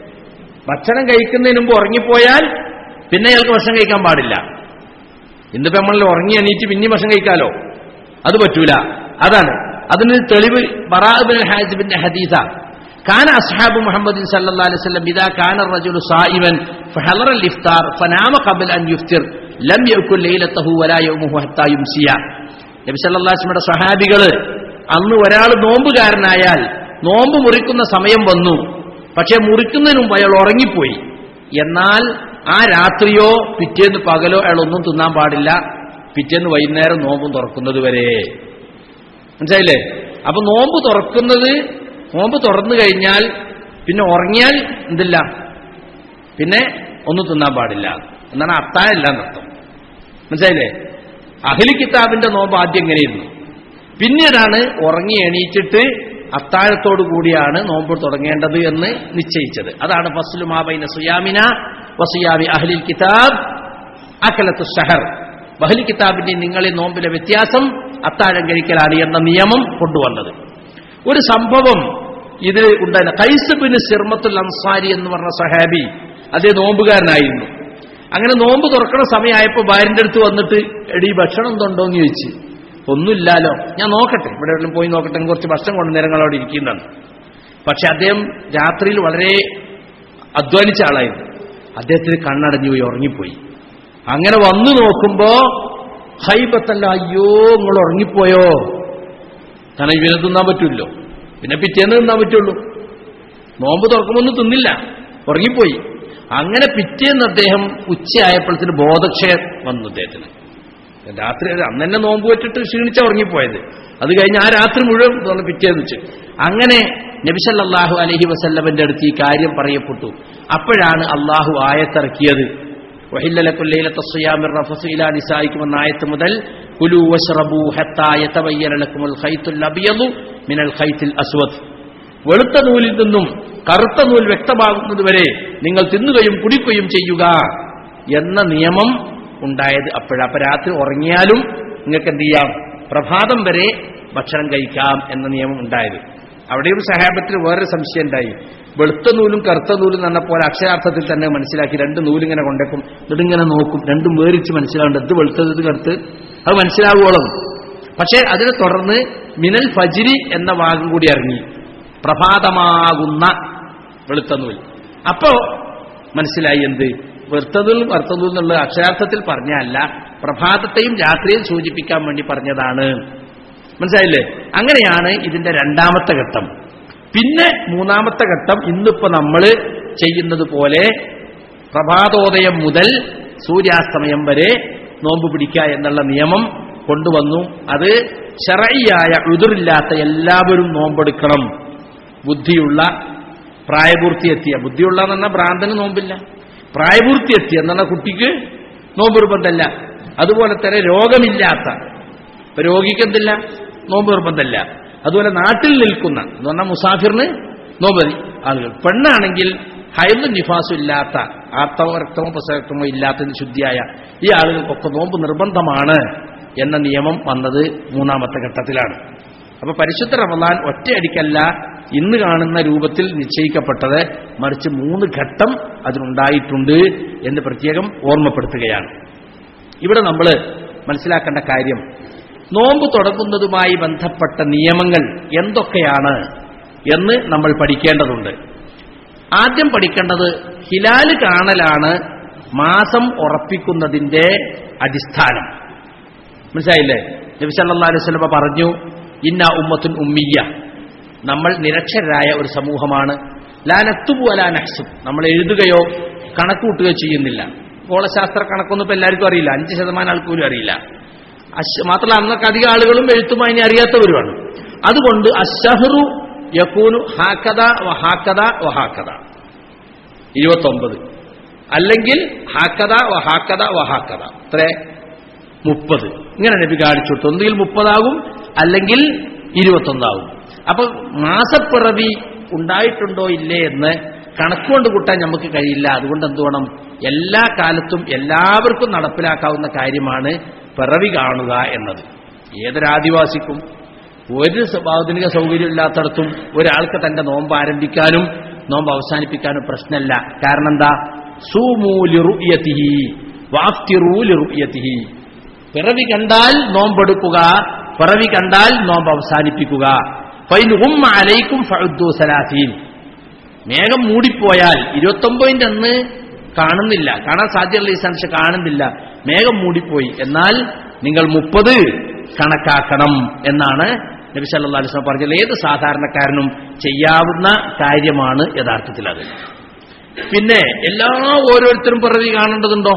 ഭക്ഷണം കഴിക്കുന്നതിന് മുമ്പ് ഉറങ്ങിപ്പോയാൽ പിന്നെ അയാൾക്ക് ഭക്ഷണം കഴിക്കാൻ പാടില്ല ഇന്നിപ്പോ നമ്മൾ ഉറങ്ങി എണീറ്റ് പിന്നെയും ഭക്ഷണം കഴിക്കാലോ അത് പറ്റൂല അതാണ് അതിന് തെളിവ് ബറാബിൻ ഹാജിബിന്റെ ഹദീസ كان أصحاب محمد صلى الله عليه وسلم إذا كان الرجل صائما فحضر الإفطار فنام قبل أن يفطر لم يأكل ليلته ولا يومه حتى يمسي നബി സല്ലല്ലാഹു അലൈഹി വസല്ലമയുടെ സ്വഹാബികള് അന്ന് ഒരാൾ നോമ്പുകാരനായാൽ നോമ്പ് മുറിക്കുന്ന സമയം വന്നു പക്ഷേ മുറിക്കുന്നതിന് മുമ്പ് അയാൾ ഉറങ്ങിപ്പോയി എന്നാൽ ആ രാത്രിയോ പിറ്റേന്ന് പകലോ അയാൾ ഒന്നും തിന്നാൻ പാടില്ല പിറ്റേന്ന് വൈകുന്നേരം നോമ്പും തുറക്കുന്നത് വരെ മനസ്സിലായില്ലേ അപ്പൊ നോമ്പ് തുറക്കുന്നത് നോമ്പ് തുറന്നു കഴിഞ്ഞാൽ പിന്നെ ഉറങ്ങിയാൽ എന്തില്ല പിന്നെ ഒന്നും തിന്നാൻ പാടില്ല എന്നാണ് അത്താഴല്ല എന്നർത്ഥം മനസ്സിലായില്ലേ അഹ്ലി കിതാബിന്റെ നോമ്പ് ആദ്യം എങ്ങനെയിരുന്നു പിന്നീടാണ് ഉറങ്ങി എണീറ്റിട്ട് അത്താഴത്തോടു കൂടിയാണ് നോമ്പ് തുടങ്ങേണ്ടത് എന്ന് നിശ്ചയിച്ചത് അതാണ് ഫസ്ലുമാബൈന സുയാമിന വസുയാമി അഹ്ലിൽ കിതാബ് അക്കലത്തു ഷഹർ ബഹ്ലി കിതാബിന്റെ നിങ്ങളിൽ നോമ്പിലെ വ്യത്യാസം അത്താഴം കഴിക്കലാണ് എന്ന നിയമം കൊണ്ടുവന്നത് ഒരു സംഭവം ഇത് ഉണ്ടായിരുന്നു കൈസ് ബിൻ സിർമത്തുൽ അൻസാരി എന്ന് പറഞ്ഞ സഹാബി അതേ നോമ്പുകാരനായിരുന്നു അങ്ങനെ നോമ്പ് തുറക്കണ സമയമായപ്പോൾ ഭാര്യന്റെ അടുത്ത് വന്നിട്ട് എടി ഭക്ഷണം എന്തുണ്ടോ എന്ന് ചോദിച്ചു ഒന്നുമില്ലാലോ ഞാൻ നോക്കട്ടെ ഇവിടെ എവിടെയും പോയി നോക്കട്ടെ എന്ന് കുറച്ച് ഭക്ഷണം കൊണ്ട് നേരങ്ങൾ അവിടെ ഇരിക്കുന്നതാണ് പക്ഷെ അദ്ദേഹം രാത്രിയിൽ വളരെ അധ്വാനിച്ച ആളായിരുന്നു അദ്ദേഹത്തിന് കണ്ണടഞ്ഞു പോയി ഉറങ്ങിപ്പോയി അങ്ങനെ വന്നു നോക്കുമ്പോ ഹൈബത്തല്ല അയ്യോ നിങ്ങൾ ഉറങ്ങിപ്പോയോ കാരണം ഇവനെ തിന്നാൻ പറ്റില്ലോ പിന്നെ പിറ്റേന്ന് തിന്നാൻ പറ്റുള്ളൂ നോമ്പ് തുറക്കുമൊന്നും തിന്നില്ല ഉറങ്ങിപ്പോയി അങ്ങനെ പിറ്റേന്ന് അദ്ദേഹം ഉച്ചയായപ്പോഴത്തിന് ബോധക്ഷയം വന്നു അദ്ദേഹത്തിന് രാത്രി അന്ന് തന്നെ നോമ്പ് വെച്ചിട്ട് ക്ഷീണിച്ച ഉറങ്ങിപ്പോയത് അത് കഴിഞ്ഞ് ആ രാത്രി മുഴുവൻ ഇതാണ് പിറ്റേന്ന് വെച്ച് അങ്ങനെ നബിസല്ലാഹു അലഹി വസല്ലമന്റെ അടുത്ത് ഈ കാര്യം പറയപ്പെട്ടു അപ്പോഴാണ് അള്ളാഹു ആയത്തിറക്കിയത് എന്ന ആയത്ത് മുതൽ കുലു വഷ്റബു മിനൽ ഖൈത്തിൽ അസ്വദ് വെളുത്ത നൂലിൽ നിന്നും കറുത്ത നൂൽ വ്യക്തമാകുന്നതുവരെ നിങ്ങൾ തിന്നുകയും കുടിക്കുകയും ചെയ്യുക എന്ന നിയമം ഉണ്ടായത് അപ്പോഴ അപ്പൊ രാത്രി ഉറങ്ങിയാലും നിങ്ങൾക്ക് എന്ത് ചെയ്യാം പ്രഭാതം വരെ ഭക്ഷണം കഴിക്കാം എന്ന നിയമം ഉണ്ടായത് അവിടെ ഒരു സഹാബത്തിൽ വേറൊരു സംശയം ഉണ്ടായി വെളുത്ത നൂലും കറുത്ത നൂലും എന്ന പോലെ അക്ഷരാർത്ഥത്തിൽ തന്നെ മനസ്സിലാക്കി രണ്ട് നൂലിങ്ങനെ കൊണ്ടേക്കും എന്നിട്ടിങ്ങനെ നോക്കും രണ്ടും വേറിച്ച് മനസ്സിലാവേണ്ട ഇത് വെളുത്തത് ഇത് കറുത്ത് അത് മനസ്സിലാവുകയോളം പക്ഷേ അതിനെ തുടർന്ന് മിനൽ ഫജിരി എന്ന വാക്കും കൂടി ഇറങ്ങി പ്രഭാതമാകുന്ന വെളുത്ത നൂൽ അപ്പോ മനസ്സിലായി എന്ത് വെറുത്തതും വറുത്തതും എന്നുള്ള അക്ഷരാർത്ഥത്തിൽ പറഞ്ഞല്ല പ്രഭാതത്തെയും രാത്രിയും സൂചിപ്പിക്കാൻ വേണ്ടി പറഞ്ഞതാണ് മനസ്സിലായില്ലേ അങ്ങനെയാണ് ഇതിന്റെ രണ്ടാമത്തെ ഘട്ടം പിന്നെ മൂന്നാമത്തെ ഘട്ടം ഇന്നിപ്പോ നമ്മൾ ചെയ്യുന്നത് പോലെ പ്രഭാതോദയം മുതൽ സൂര്യാസ്തമയം വരെ നോമ്പ് പിടിക്കുക എന്നുള്ള നിയമം കൊണ്ടുവന്നു അത് ശറയ്യായ ഉതിരില്ലാത്ത എല്ലാവരും നോമ്പെടുക്കണം ബുദ്ധിയുള്ള പ്രായപൂർത്തിയെത്തിയ ബുദ്ധിയുള്ള എന്ന് പറഞ്ഞാൽ ഭ്രാന്തന് നോമ്പില്ല പ്രായപൂർത്തിയെത്തിയ എന്ന് പറഞ്ഞാൽ കുട്ടിക്ക് നോമ്പ് നിർബന്ധമല്ല അതുപോലെ തന്നെ രോഗമില്ലാത്ത ഇപ്പൊ രോഗിക്ക് എന്തില്ല നോമ്പ് നിർബന്ധമല്ല അതുപോലെ നാട്ടിൽ നിൽക്കുന്ന എന്ന് പറഞ്ഞാൽ മുസാഫിറിന് നോമ്പ് ആളുകൾ പെണ്ണാണെങ്കിൽ ഹൈലും നിഫാസും ഇല്ലാത്ത ആർത്തവ രക്തമോ പ്രസരക്തമോ ഇല്ലാത്തതിന് ശുദ്ധിയായ ഈ ആളുകൾക്കൊക്കെ നോമ്പ് നിർബന്ധമാണ് എന്ന നിയമം വന്നത് മൂന്നാമത്തെ ഘട്ടത്തിലാണ് അപ്പൊ പരിശുദ്ധ റമദാൻ ഒറ്റയടിക്കല്ല ഇന്ന് കാണുന്ന രൂപത്തിൽ നിശ്ചയിക്കപ്പെട്ടത് മറിച്ച് മൂന്ന് ഘട്ടം അതിനുണ്ടായിട്ടുണ്ട് എന്ന് പ്രത്യേകം ഓർമ്മപ്പെടുത്തുകയാണ് ഇവിടെ നമ്മൾ മനസ്സിലാക്കേണ്ട കാര്യം നോമ്പ് തുടങ്ങുന്നതുമായി ബന്ധപ്പെട്ട നിയമങ്ങൾ എന്തൊക്കെയാണ് എന്ന് നമ്മൾ പഠിക്കേണ്ടതുണ്ട് ആദ്യം പഠിക്കേണ്ടത് ഹിലാല് കാണലാണ് മാസം ഉറപ്പിക്കുന്നതിന്റെ അടിസ്ഥാനം മനസ്സിലായില്ലേ നബി സല്ലല്ലാഹു അലൈഹി വസല്ലം പറഞ്ഞു ഇന്ന ഉമ്മത്തുൻ ഉമ്മിയ നമ്മൾ നിരക്ഷരായ ഒരു സമൂഹമാണ് ലാനത്തുബു അലാ നഹ്സും നമ്മൾ എഴുതുകയോ കണക്കൂട്ടുകയോ ചെയ്യുന്നില്ല ഗോളശാസ്ത്ര കണക്കൊന്നും ഇപ്പൊ എല്ലാവർക്കും അറിയില്ല അഞ്ച് ശതമാനം ആൾക്ക് പോലും അറിയില്ല അശ് മാത്രമല്ല അന്നൊക്കെ അധികം ആളുകളും എഴുത്തും അതിനെ അറിയാത്തവരുമാണ് അതുകൊണ്ട് അഷഹറു യക്കൂനു ഹാക്കത വഹാക്കത വഹാക്കത ഇരുപത്തൊമ്പത് അല്ലെങ്കിൽ ഹാക്കത വഹാക്കത വഹാക്കത അത്രേ മുപ്പത് ഇങ്ങനെ നബി കാണിച്ചു കൊടുത്തു ഒന്നുകിൽ മുപ്പതാകും അല്ലെങ്കിൽ ഇരുപത്തൊന്നാകും അപ്പൊ മാസപ്പിറവി ഉണ്ടായിട്ടുണ്ടോ ഇല്ലേ എന്ന് കണക്കുകൊണ്ട് കൂട്ടാൻ നമുക്ക് കഴിയില്ല അതുകൊണ്ട് എന്ത് വേണം എല്ലാ കാലത്തും എല്ലാവർക്കും നടപ്പിലാക്കാവുന്ന കാര്യമാണ് പിറവി കാണുക എന്നത് ഏതൊരാദിവാസിക്കും ഒരു സ- ആധുനിക സൗകര്യമില്ലാത്തടത്തും ഒരാൾക്ക് തന്റെ നോമ്പ് ആരംഭിക്കാനും നോമ്പ് അവസാനിപ്പിക്കാനും പ്രശ്നമല്ല കാരണം എന്താ സൂമൂലിറുയത്തിഹി വാഫ്തിറൂലിറുയത്തിഹി പിറവി കണ്ടാൽ നോമ്പെടുക്കുക പിറവി കണ്ടാൽ നോമ്പ് അവസാനിപ്പിക്കുക ഫൈൻ ഉമ്മ അലൈക്കും ഫഉദ്ദു സലാസീൻ മേഘം മൂടിപ്പോയാൽ ഇരുപത്തൊമ്പതിന്റെ അന്ന് കാണുന്നില്ല കാണാൻ സാധ്യതയുള്ള ഈ സംശ കാണുന്നില്ല മേഘം മൂടിപ്പോയി എന്നാൽ നിങ്ങൾ മുപ്പത് കണക്കാക്കണം എന്നാണ് നബി സല്ലല്ലാഹു അലൈഹി വസല്ലം പറഞ്ഞത് ഏത് സാധാരണക്കാരനും ചെയ്യാവുന്ന കാര്യമാണ് യഥാർത്ഥത്തിൽ അത് പിന്നെ എല്ലാ ഓരോരുത്തരും പിറവി കാണേണ്ടതുണ്ടോ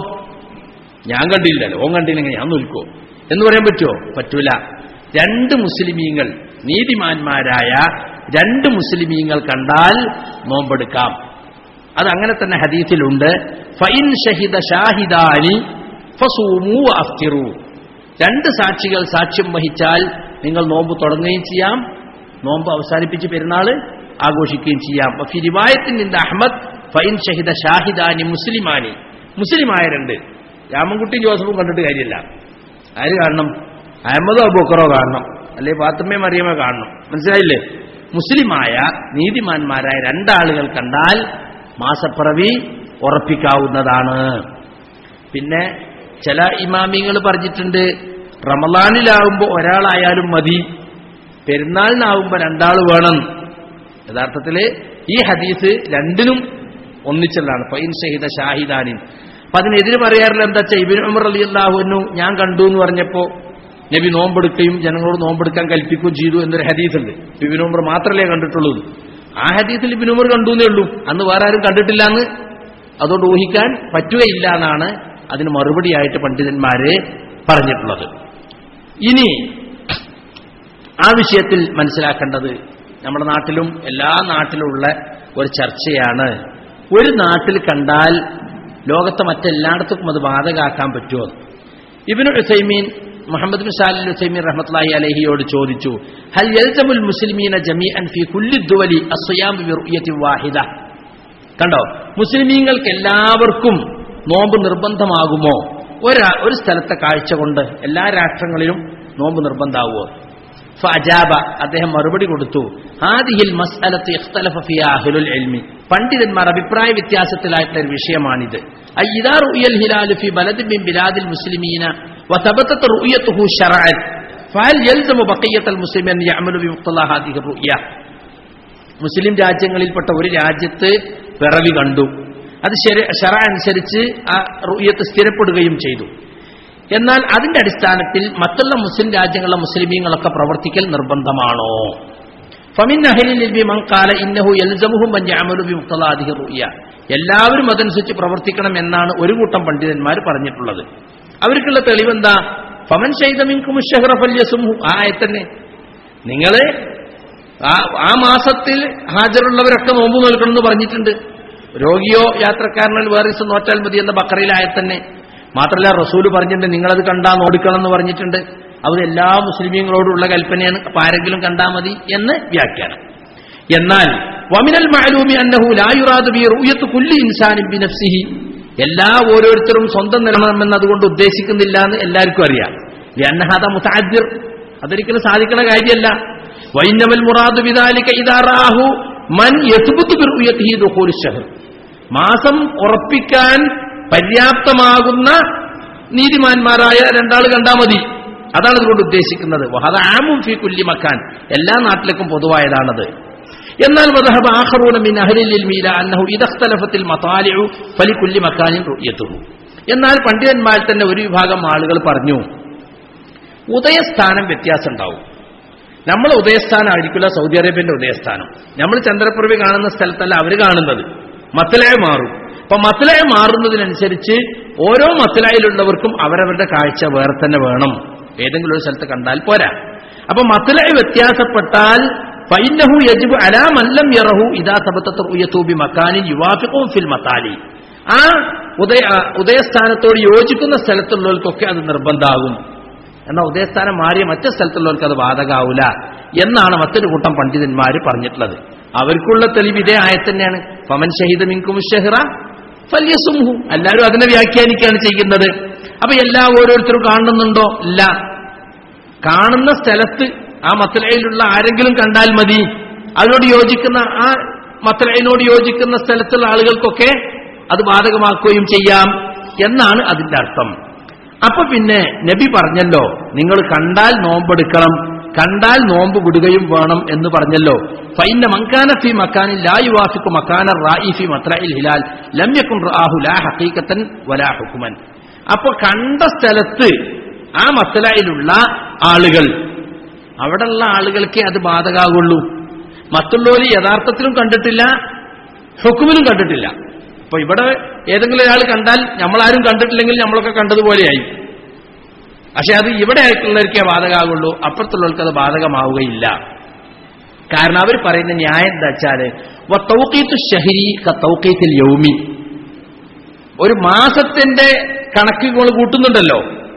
ഞാൻ കണ്ടില്ലല്ലോ ഓൻ കണ്ടില്ലെങ്കിൽ ഞാൻ നിൽക്കോ എന്ന് പറയാൻ പറ്റുമോ പറ്റൂല രണ്ട് മുസ്ലിമീങ്ങൾ നീതിമാന്മാരായ രണ്ട് മുസ്ലിമീങ്ങൾ കണ്ടാൽ നോമ്പെടുക്കാം അത് അങ്ങനെ തന്നെ ഹദീസിലുണ്ട് ഫൈൻ ഷഹിദ ഷാഹിദാനി ഫസൂമു അഫ്തിറു രണ്ട് സാക്ഷികൾ സാക്ഷ്യം വഹിച്ചാൽ നിങ്ങൾ നോമ്പ് തുടങ്ങുകയും ചെയ്യാം നോമ്പ് അവസാനിപ്പിച്ച് പെരുന്നാൾ ആഘോഷിക്കുകയും ചെയ്യാം ഫി റിവായത്തിൻ നിന്റെ അഹമ്മദ് ഫൈൻ ഷഹിദ ഷാഹിദാനി മുസ്ലിമാനി മുസ്ലിമായ രണ്ട് രാമൻകുട്ടി ജോസഫും കണ്ടിട്ട് കാര്യമില്ല ആര് കാണണം അഹമ്മദോ അബൂക്കറോ കാണണം അല്ലെ ഫാത്തിമയോ മറിയമോ കാണണം മനസ്സിലായില്ലേ മുസ്ലിമായ നീതിമാന്മാരായ രണ്ടാളുകൾ കണ്ടാൽ മാസപ്പിറവി ഉറപ്പിക്കാവുന്നതാണ് പിന്നെ ചില ഇമാമിങ്ങൾ പറഞ്ഞിട്ടുണ്ട് റമലാനിലാവുമ്പോൾ ഒരാളായാലും മതി പെരുന്നാളിനാവുമ്പോൾ രണ്ടാൾ വേണം യഥാർത്ഥത്തിൽ ഈ ഹദീസ് രണ്ടിനും ഒന്നിച്ചുള്ളതാണ് ഫൈൻ ഷഹിദ ഷാഹിദാനിൻ അപ്പൊ അതിനെതിരെ പറയാറില്ല എന്താ വെച്ചാൽ ഇബിൻ ഉമർ അലി അള്ളാഹുവിനു ഞാൻ കണ്ടു എന്ന് പറഞ്ഞപ്പോ നബി നോമ്പെടുക്കുകയും ജനങ്ങളോട് നോമ്പെടുക്കാൻ കൽപ്പിക്കുകയും ചെയ്തു എന്നൊരു ഹദീസുണ്ട് ഇബിൻ ഉമർ മാത്രമല്ലേ കണ്ടിട്ടുള്ളൂ ആ ഹദീസിൽ ഇബിൻ ഉമർ കണ്ടു എന്നേ ഉള്ളൂ അന്ന് വേറെ ആരും കണ്ടിട്ടില്ല എന്ന് അതുകൊണ്ട് ഊഹിക്കാൻ പറ്റുകയില്ല എന്നാണ് അതിന് മറുപടിയായിട്ട് പണ്ഡിതന്മാര് പറഞ്ഞിട്ടുള്ളത് ഇനി ആ വിഷയത്തിൽ മനസ്സിലാക്കേണ്ടത് നമ്മുടെ നാട്ടിലും എല്ലാ നാട്ടിലുമുള്ള ഒരു ചർച്ചയാണ് ഒരു നാട്ടിൽ കണ്ടാൽ ലോകത്തെ മറ്റെല്ലായിടത്തും അത് ബാധകാക്കാൻ പറ്റുമോ ഇബിനു Uthaymeen Muhammad bin Salih Uthaymeen റഹ്മത്ലാഹി അലഹിയോട് ചോദിച്ചു ഹൽ യൽസമുൽ മുസ്ലിമീന ജമീഅൻ ഫി കുല്ലി ദുവലി അസ്വയാം ബിറുയത്തി വാഹിദ കണ്ടോ മുസ്ലിമീങ്ങൾക്ക് എല്ലാവർക്കും നോമ്പ് നിർബന്ധമാകുമോ ഒരാ ഒരു സ്ഥലത്തെ കാഴ്ച കൊണ്ട് എല്ലാ രാഷ്ട്രങ്ങളിലും നോമ്പ് നിർബന്ധമാകുമോ ഫഅജാബ അദ്ദേഹം മറുപടി കൊടുത്തു ആദിഹിൽ മസ്അലത്ത് ഇഖ്തലഫ ഫിഹാ അഹ്ലുൽ ഇൽമി പണ്ഡിതന്മാർ അഭിപ്രായ വ്യത്യാസത്തിലായിട്ടുള്ള ഒരു വിഷയമാണിത് ഐ ഇദാ റുയൽ ഹിലാലു ഫി ബലദിൻ മിൻ ബിലാദിൽ മുസ്ലിമീന വതബത്തത് റുയത്തുഹു ശറഅൻ ഫഹൽ യൽസമു ബഖിയത്തൽ മുസ്ലിമീൻ യഅമലു ബിമുഖ്തലാ ഹാദിഹി റുയ മുസ്ലിം രാജ്യങ്ങളിൽപ്പെട്ട ഒരു രാജ്യത്ത് പിറവി കണ്ടു അത് ഷറ അനുസരിച്ച് ആ റുയത്ത് സ്ഥിരപ്പെടുകയും ചെയ്തു എന്നാൽ അതിന്റെ അടിസ്ഥാനത്തിൽ മറ്റുള്ള മുസ്ലിം രാജ്യങ്ങളിലെ മുസ്ലിമീങ്ങളൊക്കെ പ്രവർത്തിക്കൽ നിർബന്ധമാണോ ഫമിൻ അഹലിൽ ഇൽമി മൻ ഖാല ഇന്നഹു യൽസമുഹും മൻ യഅമലു ബിമുഖ്തലാദിഹി റുയ എല്ലാവരും അതനുസരിച്ച് പ്രവർത്തിക്കണം എന്നാണ് ഒരു കൂട്ടം പണ്ഡിതന്മാർ പറഞ്ഞിട്ടുള്ളത് അവർക്കുള്ള തെളിവെന്താ ഫമൻ ഷൈദമിൻകും ഫല്യസുംഹു ആ ആയത്തന്നെ നിങ്ങള് ആ ആ മാസത്തിൽ ഹാജരുള്ളവരൊക്കെ നോമ്പ് നോൽക്കണമെന്ന് പറഞ്ഞിട്ടുണ്ട് രോഗിയോ യാത്രക്കാരനോ വേറെ ദിവസം നോറ്റാൽ മതി എന്ന ബക്കറയിലായ തന്നെ മാത്രമല്ല റസൂല് പറഞ്ഞിട്ടുണ്ട് നിങ്ങളത് കണ്ടാ നോടിക്കണം എന്ന് പറഞ്ഞിട്ടുണ്ട് അത് എല്ലാ മുസ്ലിമീങ്ങളോടുള്ള കൽപ്പനയാണ് അപ്പൊ ആരെങ്കിലും കണ്ടാൽ മതി എന്ന് വ്യാഖ്യാനം എന്നാൽ വമിനൽ മഅലൂമി അന്നഹു ലാ യുറാദു ബി റുയത്തു കുല്ലി ഇൻസാനിൻ ബിനഫ്സിഹി എല്ലാ ഓരോരുത്തരും സ്വന്തം നിലണമെന്ന് അതുകൊണ്ട് ഉദ്ദേശിക്കുന്നില്ല എന്ന് എല്ലാവർക്കും അറിയാം ലഅന്നഹദ മുതഅദ്ദിർ അതൊരിക്കലും സാധിക്കുന്ന കാര്യമല്ല വൈന്നമൽ മുറാദു ബിദാലിക ഇദാ റാഹു മൻ യത്ബുതു ബിറുയതിഹി ദുഖൂലു ശഹർ മാസം ഉറപ്പിക്കാൻ പര്യാപ്തമാകുന്ന നീതിമാന്മാരായ രണ്ടാൾ കണ്ടാൽ മതി അതാണ് അതുകൊണ്ട് ഉദ്ദേശിക്കുന്നത് വഹദ ആമും ഫി കുല്ലി മക്കാൻ എല്ലാ നാട്ടിലേക്കും പൊതുവായതാണത് എന്നാൽ വദഹബ ആഖറൂന മിൻ അഹ്ലിൽ ഇൽമി ഇലാ അന്നഹു ഇദ ഇഖ്തലഫത്തിൽ മതാലിഉ ഫലികുല്ലി മക്കാനിൻ റുയത്തുഹു എന്നാൽ പണ്ഡിതന്മാരിൽ തന്നെ ഒരു വിഭാഗം ആളുകൾ പറഞ്ഞു ഉദയസ്ഥാനം വ്യത്യാസം ഉണ്ടാവും നമ്മൾ ഉദയസ്ഥാനം ആയിരിക്കില്ല സൗദി അറേബ്യന്റെ ഉദയസ്ഥാനം നമ്മൾ ചന്ദ്രപ്രഭി കാണുന്ന സ്ഥലത്തല്ല അവർ കാണുന്നത് മത്തലായ മാറും അപ്പൊ മത്തലായ മാറുന്നതിനനുസരിച്ച് ഓരോ മത്തലായിലുള്ളവർക്കും അവരവരുടെ കാഴ്ച വേറെ തന്നെ വേണം ഏതെങ്കിലും ഒരു സ്ഥലത്ത് കണ്ടാൽ പോരാ അപ്പൊ മത്തലായ വ്യത്യാസപ്പെട്ടാൽ ഫൈനഹു യജിബ് അലാ മല്ലം യറഹു ഇദാ സബത്തത്ത് ഉയത്തൂബി മക്കാനിൻ യുവാഫിഖും ഫിൽ മത്താലി ആ ഉദയ ആ ഉദയസ്ഥാനത്തോട് യോജിക്കുന്ന സ്ഥലത്തുള്ളവർക്കൊക്കെ അത് നിർബന്ധമാകും എന്നാൽ ഉദയസ്ഥാനം മാറിയ മറ്റു സ്ഥലത്തുള്ളവർക്ക് അത് ബാധകാവൂല എന്നാണ് മറ്റൊരു കൂട്ടം പണ്ഡിതന്മാർ പറഞ്ഞിട്ടുള്ളത് അവർക്കുള്ള തെളിവ് ഇതേ ആയത്തന്നെയാണ് ഫമൻ ഷഹീദ് മിൻകും ഷെഹ്റ ഫല്യസുംഹു എല്ലാവരും അതിനെ വ്യാഖ്യാനിക്കുകയാണ് ചെയ്യുന്നത് അപ്പൊ എല്ലാ ഓരോരുത്തരും കാണുന്നുണ്ടോ ഇല്ല കാണുന്ന സ്ഥലത്ത് ആ മത്തലയിലുള്ള ആരെങ്കിലും കണ്ടാൽ മതി അതിനോട് യോജിക്കുന്ന ആ മത്തലയിനോട് യോജിക്കുന്ന സ്ഥലത്തുള്ള ആളുകൾക്കൊക്കെ അത് ബാധകമാക്കുകയും ചെയ്യാം എന്നാണ് അതിന്റെ അർത്ഥം അപ്പൊ പിന്നെ നബി പറഞ്ഞല്ലോ നിങ്ങൾ കണ്ടാൽ നോമ്പെടുക്കണം കണ്ടാൽ നോമ്പ് വിടുകയും വേണം എന്ന് പറഞ്ഞല്ലോ ഫൈന മങ്കാന ഫി മക്കാനിൽ ലാ യുവാഫിക്കു മക്കാന റായി ഫി മത്രയിൽ ഹിലാൽ ലമ്യക്കുൻ റാഹു ലാ ഹഖീഖത്തൻ വലാ ഹുക്കുമൻ അപ്പൊ കണ്ട സ്ഥലത്ത് ആ മസലയിലുള്ള ആളുകൾ അവിടെയുള്ള ആളുകൾക്കേ അത് ബാധകാകുള്ളൂ മറ്റുള്ളവർ യഥാർത്ഥത്തിലും കണ്ടിട്ടില്ല ഹുക്കുമിലും കണ്ടിട്ടില്ല അപ്പൊ ഇവിടെ ഏതെങ്കിലും ഒരാൾ കണ്ടാൽ നമ്മളാരും കണ്ടിട്ടില്ലെങ്കിൽ നമ്മളൊക്കെ കണ്ടതുപോലെയായി പക്ഷെ അത് ഇവിടെ ആയിട്ടുള്ളവർക്കേ ബാധകമാകുള്ളൂ അപ്പുറത്തുള്ളവർക്ക് അത് ബാധകമാവുകയില്ല കാരണം അവർ പറയുന്ന ന്യായം എന്താ വെച്ചാല് തൗക്കീത്തു ഷഹരി തൗക്കീത്തിൽ യൗമി ഒരു മാസത്തിന്റെ കണക്കുകൾ കൂട്ടുന്നുണ്ടല്ലോ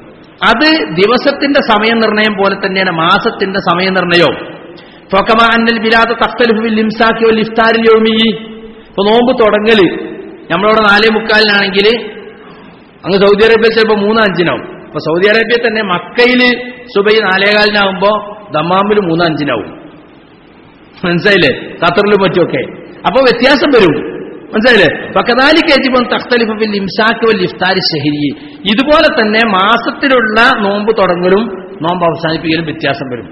അത് ദിവസത്തിന്റെ സമയനിർണയം പോലെ തന്നെയാണ് മാസത്തിന്റെ സമയനിർണയവും ഫൊക്കമ അന്നൽ ബിലാദ തഖ്തലിഫുൽ ഇംസാക്കി വൽ ഇഫ്താരിൽ യൗമി ഇപ്പൊ നോമ്പ് തുടങ്ങല് നമ്മളവിടെ നാലേ മുക്കാലിനാണെങ്കിൽ അങ്ങ് സൗദി അറേബ്യയിൽ ചിലപ്പോൾ മൂന്ന് അഞ്ചിനാവും അപ്പൊ സൗദി അറേബ്യയിൽ തന്നെ മക്കയില് സുബൈ നാലേകാലിനാവുമ്പോ ദമ്മാമിൽ മൂന്ന് അഞ്ചിനാവും മനസ്സിലായില്ലേ ഖത്തറിലും മറ്റുമൊക്കെ അപ്പൊ വ്യത്യാസം വരും മനസ്സിലായില്ലേ പക്കതാലിക്കേജിപ്പം തഖ്തലിഫിൽ ഇംസാക്ക് വൽ ഇഫ്താരി ഷഹരി ഇതുപോലെ തന്നെ മാസത്തിലുള്ള നോമ്പ് തുടങ്ങലും നോമ്പ് അവസാനിപ്പിക്കലും വ്യത്യാസം വരും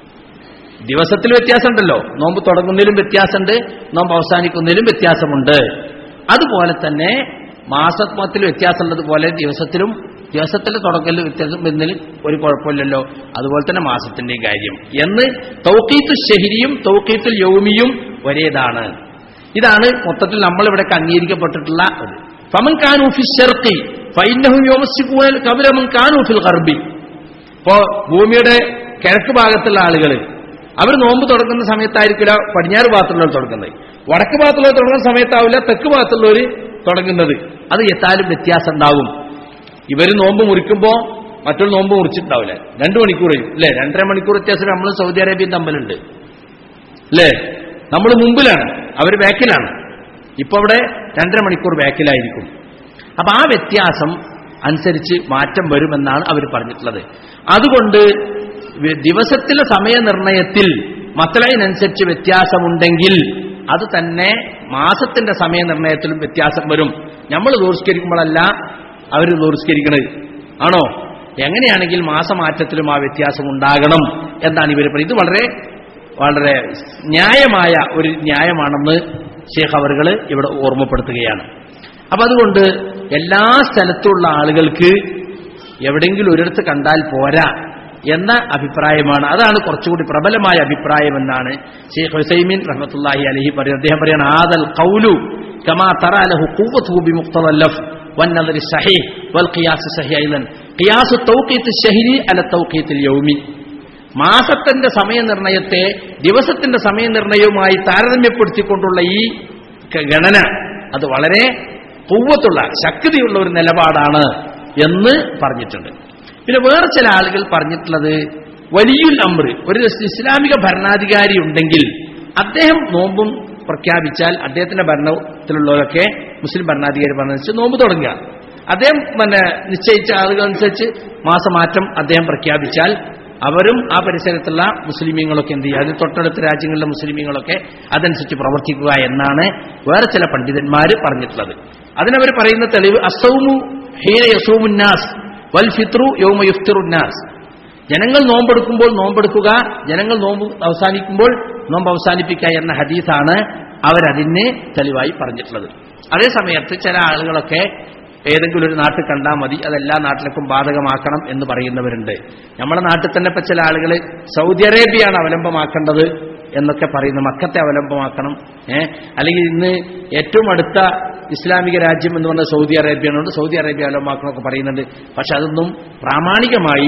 ദിവസത്തിൽ വ്യത്യാസമുണ്ടല്ലോ നോമ്പ് തുടങ്ങുന്നതിലും വ്യത്യാസമുണ്ട് നോമ്പ് അവസാനിക്കുന്നതിലും വ്യത്യാസമുണ്ട് അതുപോലെ തന്നെ മാസത്തിൽ വ്യത്യാസമുള്ളതുപോലെ ദിവസത്തിലും ദിവസത്തിലെ തുടക്കലിൽ വ്യത്യാസം വരുന്നതിൽ ഒരു കുഴപ്പമില്ലല്ലോ അതുപോലെ തന്നെ മാസത്തിന്റെ കാര്യം എന്ന് തൗക്കീത്തു ഷെഹിരിയും തൗക്കീത്തുൽ യൗമിയും ഒരേതാണ് ഇതാണ് മൊത്തത്തിൽ നമ്മളിവിടെ അംഗീകരിക്കപ്പെട്ടിട്ടുള്ള ഇത് ഫമൻ കാനൂഫി ഷെർക്കി ഫൈനഹു യോമസിക്കൂനൽ കബിലമൻ കാനൂഫിൽ ഗർബി ഇപ്പോ ഭൂമിയുടെ കിഴക്ക് ഭാഗത്തുള്ള ആളുകൾ അവർ നോമ്പ് തുടങ്ങുന്ന സമയത്തായിരിക്കില്ല പടിഞ്ഞാറ് ഭാഗത്തുള്ളവർ തുടങ്ങുന്നത് വടക്ക് ഭാഗത്തുള്ളവർ തുടങ്ങുന്ന സമയത്താവില്ല തെക്ക് ഭാഗത്തുള്ളവർ തുടങ്ങുന്നത് അത് എത്താലും വ്യത്യാസം ഉണ്ടാവും ഇവർ നോമ്പ് മുറിക്കുമ്പോ മറ്റുള്ള നോമ്പ് മുറിച്ചിട്ടുണ്ടാവില്ല രണ്ടു മണിക്കൂർ അല്ലേ രണ്ടര മണിക്കൂർ വ്യത്യാസം നമ്മൾ സൗദി അറേബ്യയും തമ്മിലുണ്ട് അല്ലേ നമ്മൾ മുമ്പിലാണ് അവർ ബാക്കിലാണ് ഇപ്പൊ അവിടെ രണ്ടര മണിക്കൂർ ബാക്കിലായിരിക്കും അപ്പൊ ആ വ്യത്യാസം അനുസരിച്ച് മാറ്റം വരുമെന്നാണ് അവർ പറഞ്ഞിട്ടുള്ളത് അതുകൊണ്ട് വി- ദിവസത്തിലെ സമയനിർണയത്തിൽ മത്തലയിനനുസരിച്ച് വ്യത്യാസമുണ്ടെങ്കിൽ അത് തന്നെ മാസത്തിന്റെ സമയനിർണയത്തിലും വ്യത്യാസം വരും നമ്മൾ ദൂർസ്കരിക്കുമ്പോഴല്ല അവർ ദൂർസ്കരിക്കണത് ആണോ എങ്ങനെയാണെങ്കിൽ മാസമാറ്റത്തിലും ആ വ്യത്യാസം ഉണ്ടാകണം എന്നാണ് ഇവർ പറയുന്നത് ഇത് വളരെ വളരെ ന്യായമായ ഒരു ന്യായമാണെന്ന് ഷേഖ് അവറുകൾ ഇവിടെ ഓർമ്മപ്പെടുത്തുകയാണ് അപ്പൊ അതുകൊണ്ട് എല്ലാ സ്ഥലത്തുള്ള ആളുകൾക്ക് എവിടെയെങ്കിലും ഒരിടത്ത് കണ്ടാൽ പോരാ എന്ന അഭിപ്രായമാണ് അതാണ് കുറച്ചുകൂടി പ്രബലമായ അഭിപ്രായം എന്നാണ് ഷെയ്ഖ് ഹുസൈമീൻ റഹ്മത്തുല്ലാഹി അലഹി പറയുന്നത് അദ്ദേഹം പറയാണ് ആദൽ കൗലു കമാ തറാലഹു ഖുവ്വത്തുഹു ബിമുഖ്തദല്ലഫ് والنظر الصحيح والقياس الصحيح ايضا قياس التوقيت الشهري على التوقيت اليومي മാസത്തിന്റെ സമയനിർണയത്തെ ദിവസത്തിന്റെ സമയനിർണയവുമായി താരതമ്യപ്പെടുത്തിക്കൊണ്ടുള്ള ഈ ക- ഗണന അത് വളരെ പൂവത്തുള്ള ശക്തിയുള്ള ഒരു നിലപാടാണ് എന്ന് പറഞ്ഞിട്ടുണ്ട് പിന്നെ വേറെ ചില ആളുകൾ പറഞ്ഞിട്ടുള്ളത് വലിയുൽ അമ്ര ഒരു ഇസ്ലാമിക ഭരണാധികാരി ഉണ്ടെങ്കിൽ അദ്ദേഹം നോമ്പും പ്രഖ്യാപിച്ചാൽ അദ്ദേഹത്തിന്റെ ഭരണത്തിലുള്ളവരൊക്കെ മുസ്ലിം ഭരണാധികാരി പറഞ്ഞനുസരിച്ച് നോമ്പ് തുടങ്ങുക അദ്ദേഹം പിന്നെ നിശ്ചയിച്ച ആളുകൾ അനുസരിച്ച് മാസമാറ്റം അദ്ദേഹം പ്രഖ്യാപിച്ചാൽ അവരും ആ പരിസരത്തുള്ള മുസ്ലിമീങ്ങളൊക്കെ എന്ത് ചെയ്യുക അതിന് തൊട്ടടുത്ത രാജ്യങ്ങളിലെ മുസ്ലിമീങ്ങളൊക്കെ അതനുസരിച്ച് പ്രവർത്തിക്കുക എന്നാണ് വേറെ ചില പണ്ഡിതന്മാർ പറഞ്ഞിട്ടുള്ളത് അതിനവർ പറയുന്ന തെളിവ് അസൗമു ഹീന യസൂമുന്നാസ് വൽ ഫിത്രു യൗമ യുഫ്തിറുന്നാസ് ജനങ്ങൾ നോമ്പെടുക്കുമ്പോൾ നോമ്പെടുക്കുക ജനങ്ങൾ നോമ്പ് അവസാനിക്കുമ്പോൾ നോമ്പ് അവസാനിപ്പിക്കുക എന്ന ഹദീസാണ് അവരതിന് തെളിവായി പറഞ്ഞിട്ടുള്ളത് അതേ സമയത്ത് ചില ആളുകളൊക്കെ ഏതെങ്കിലും ഒരു നാട്ടിൽ കണ്ടാൽ മതി അതെല്ലാ നാട്ടിലേക്കും ബാധകമാക്കണം എന്ന് പറയുന്നവരുണ്ട് നമ്മുടെ നാട്ടിൽ തന്നെ ഇപ്പൊ ചില ആളുകൾ സൗദി അറേബ്യയാണ് അവലംബമാക്കേണ്ടത് എന്നൊക്കെ പറയുന്നു മക്കത്തെ അവലംബമാക്കണം ഏഹ് അല്ലെങ്കിൽ ഇന്ന് ഏറ്റവും അടുത്ത ഇസ്ലാമിക രാജ്യം എന്ന് പറഞ്ഞ സൗദി അറേബ്യയാണുണ്ട് സൗദി അറേബ്യ അവലംബമാക്കണമൊക്കെ പറയുന്നുണ്ട് പക്ഷെ അതൊന്നും പ്രാമാണികമായി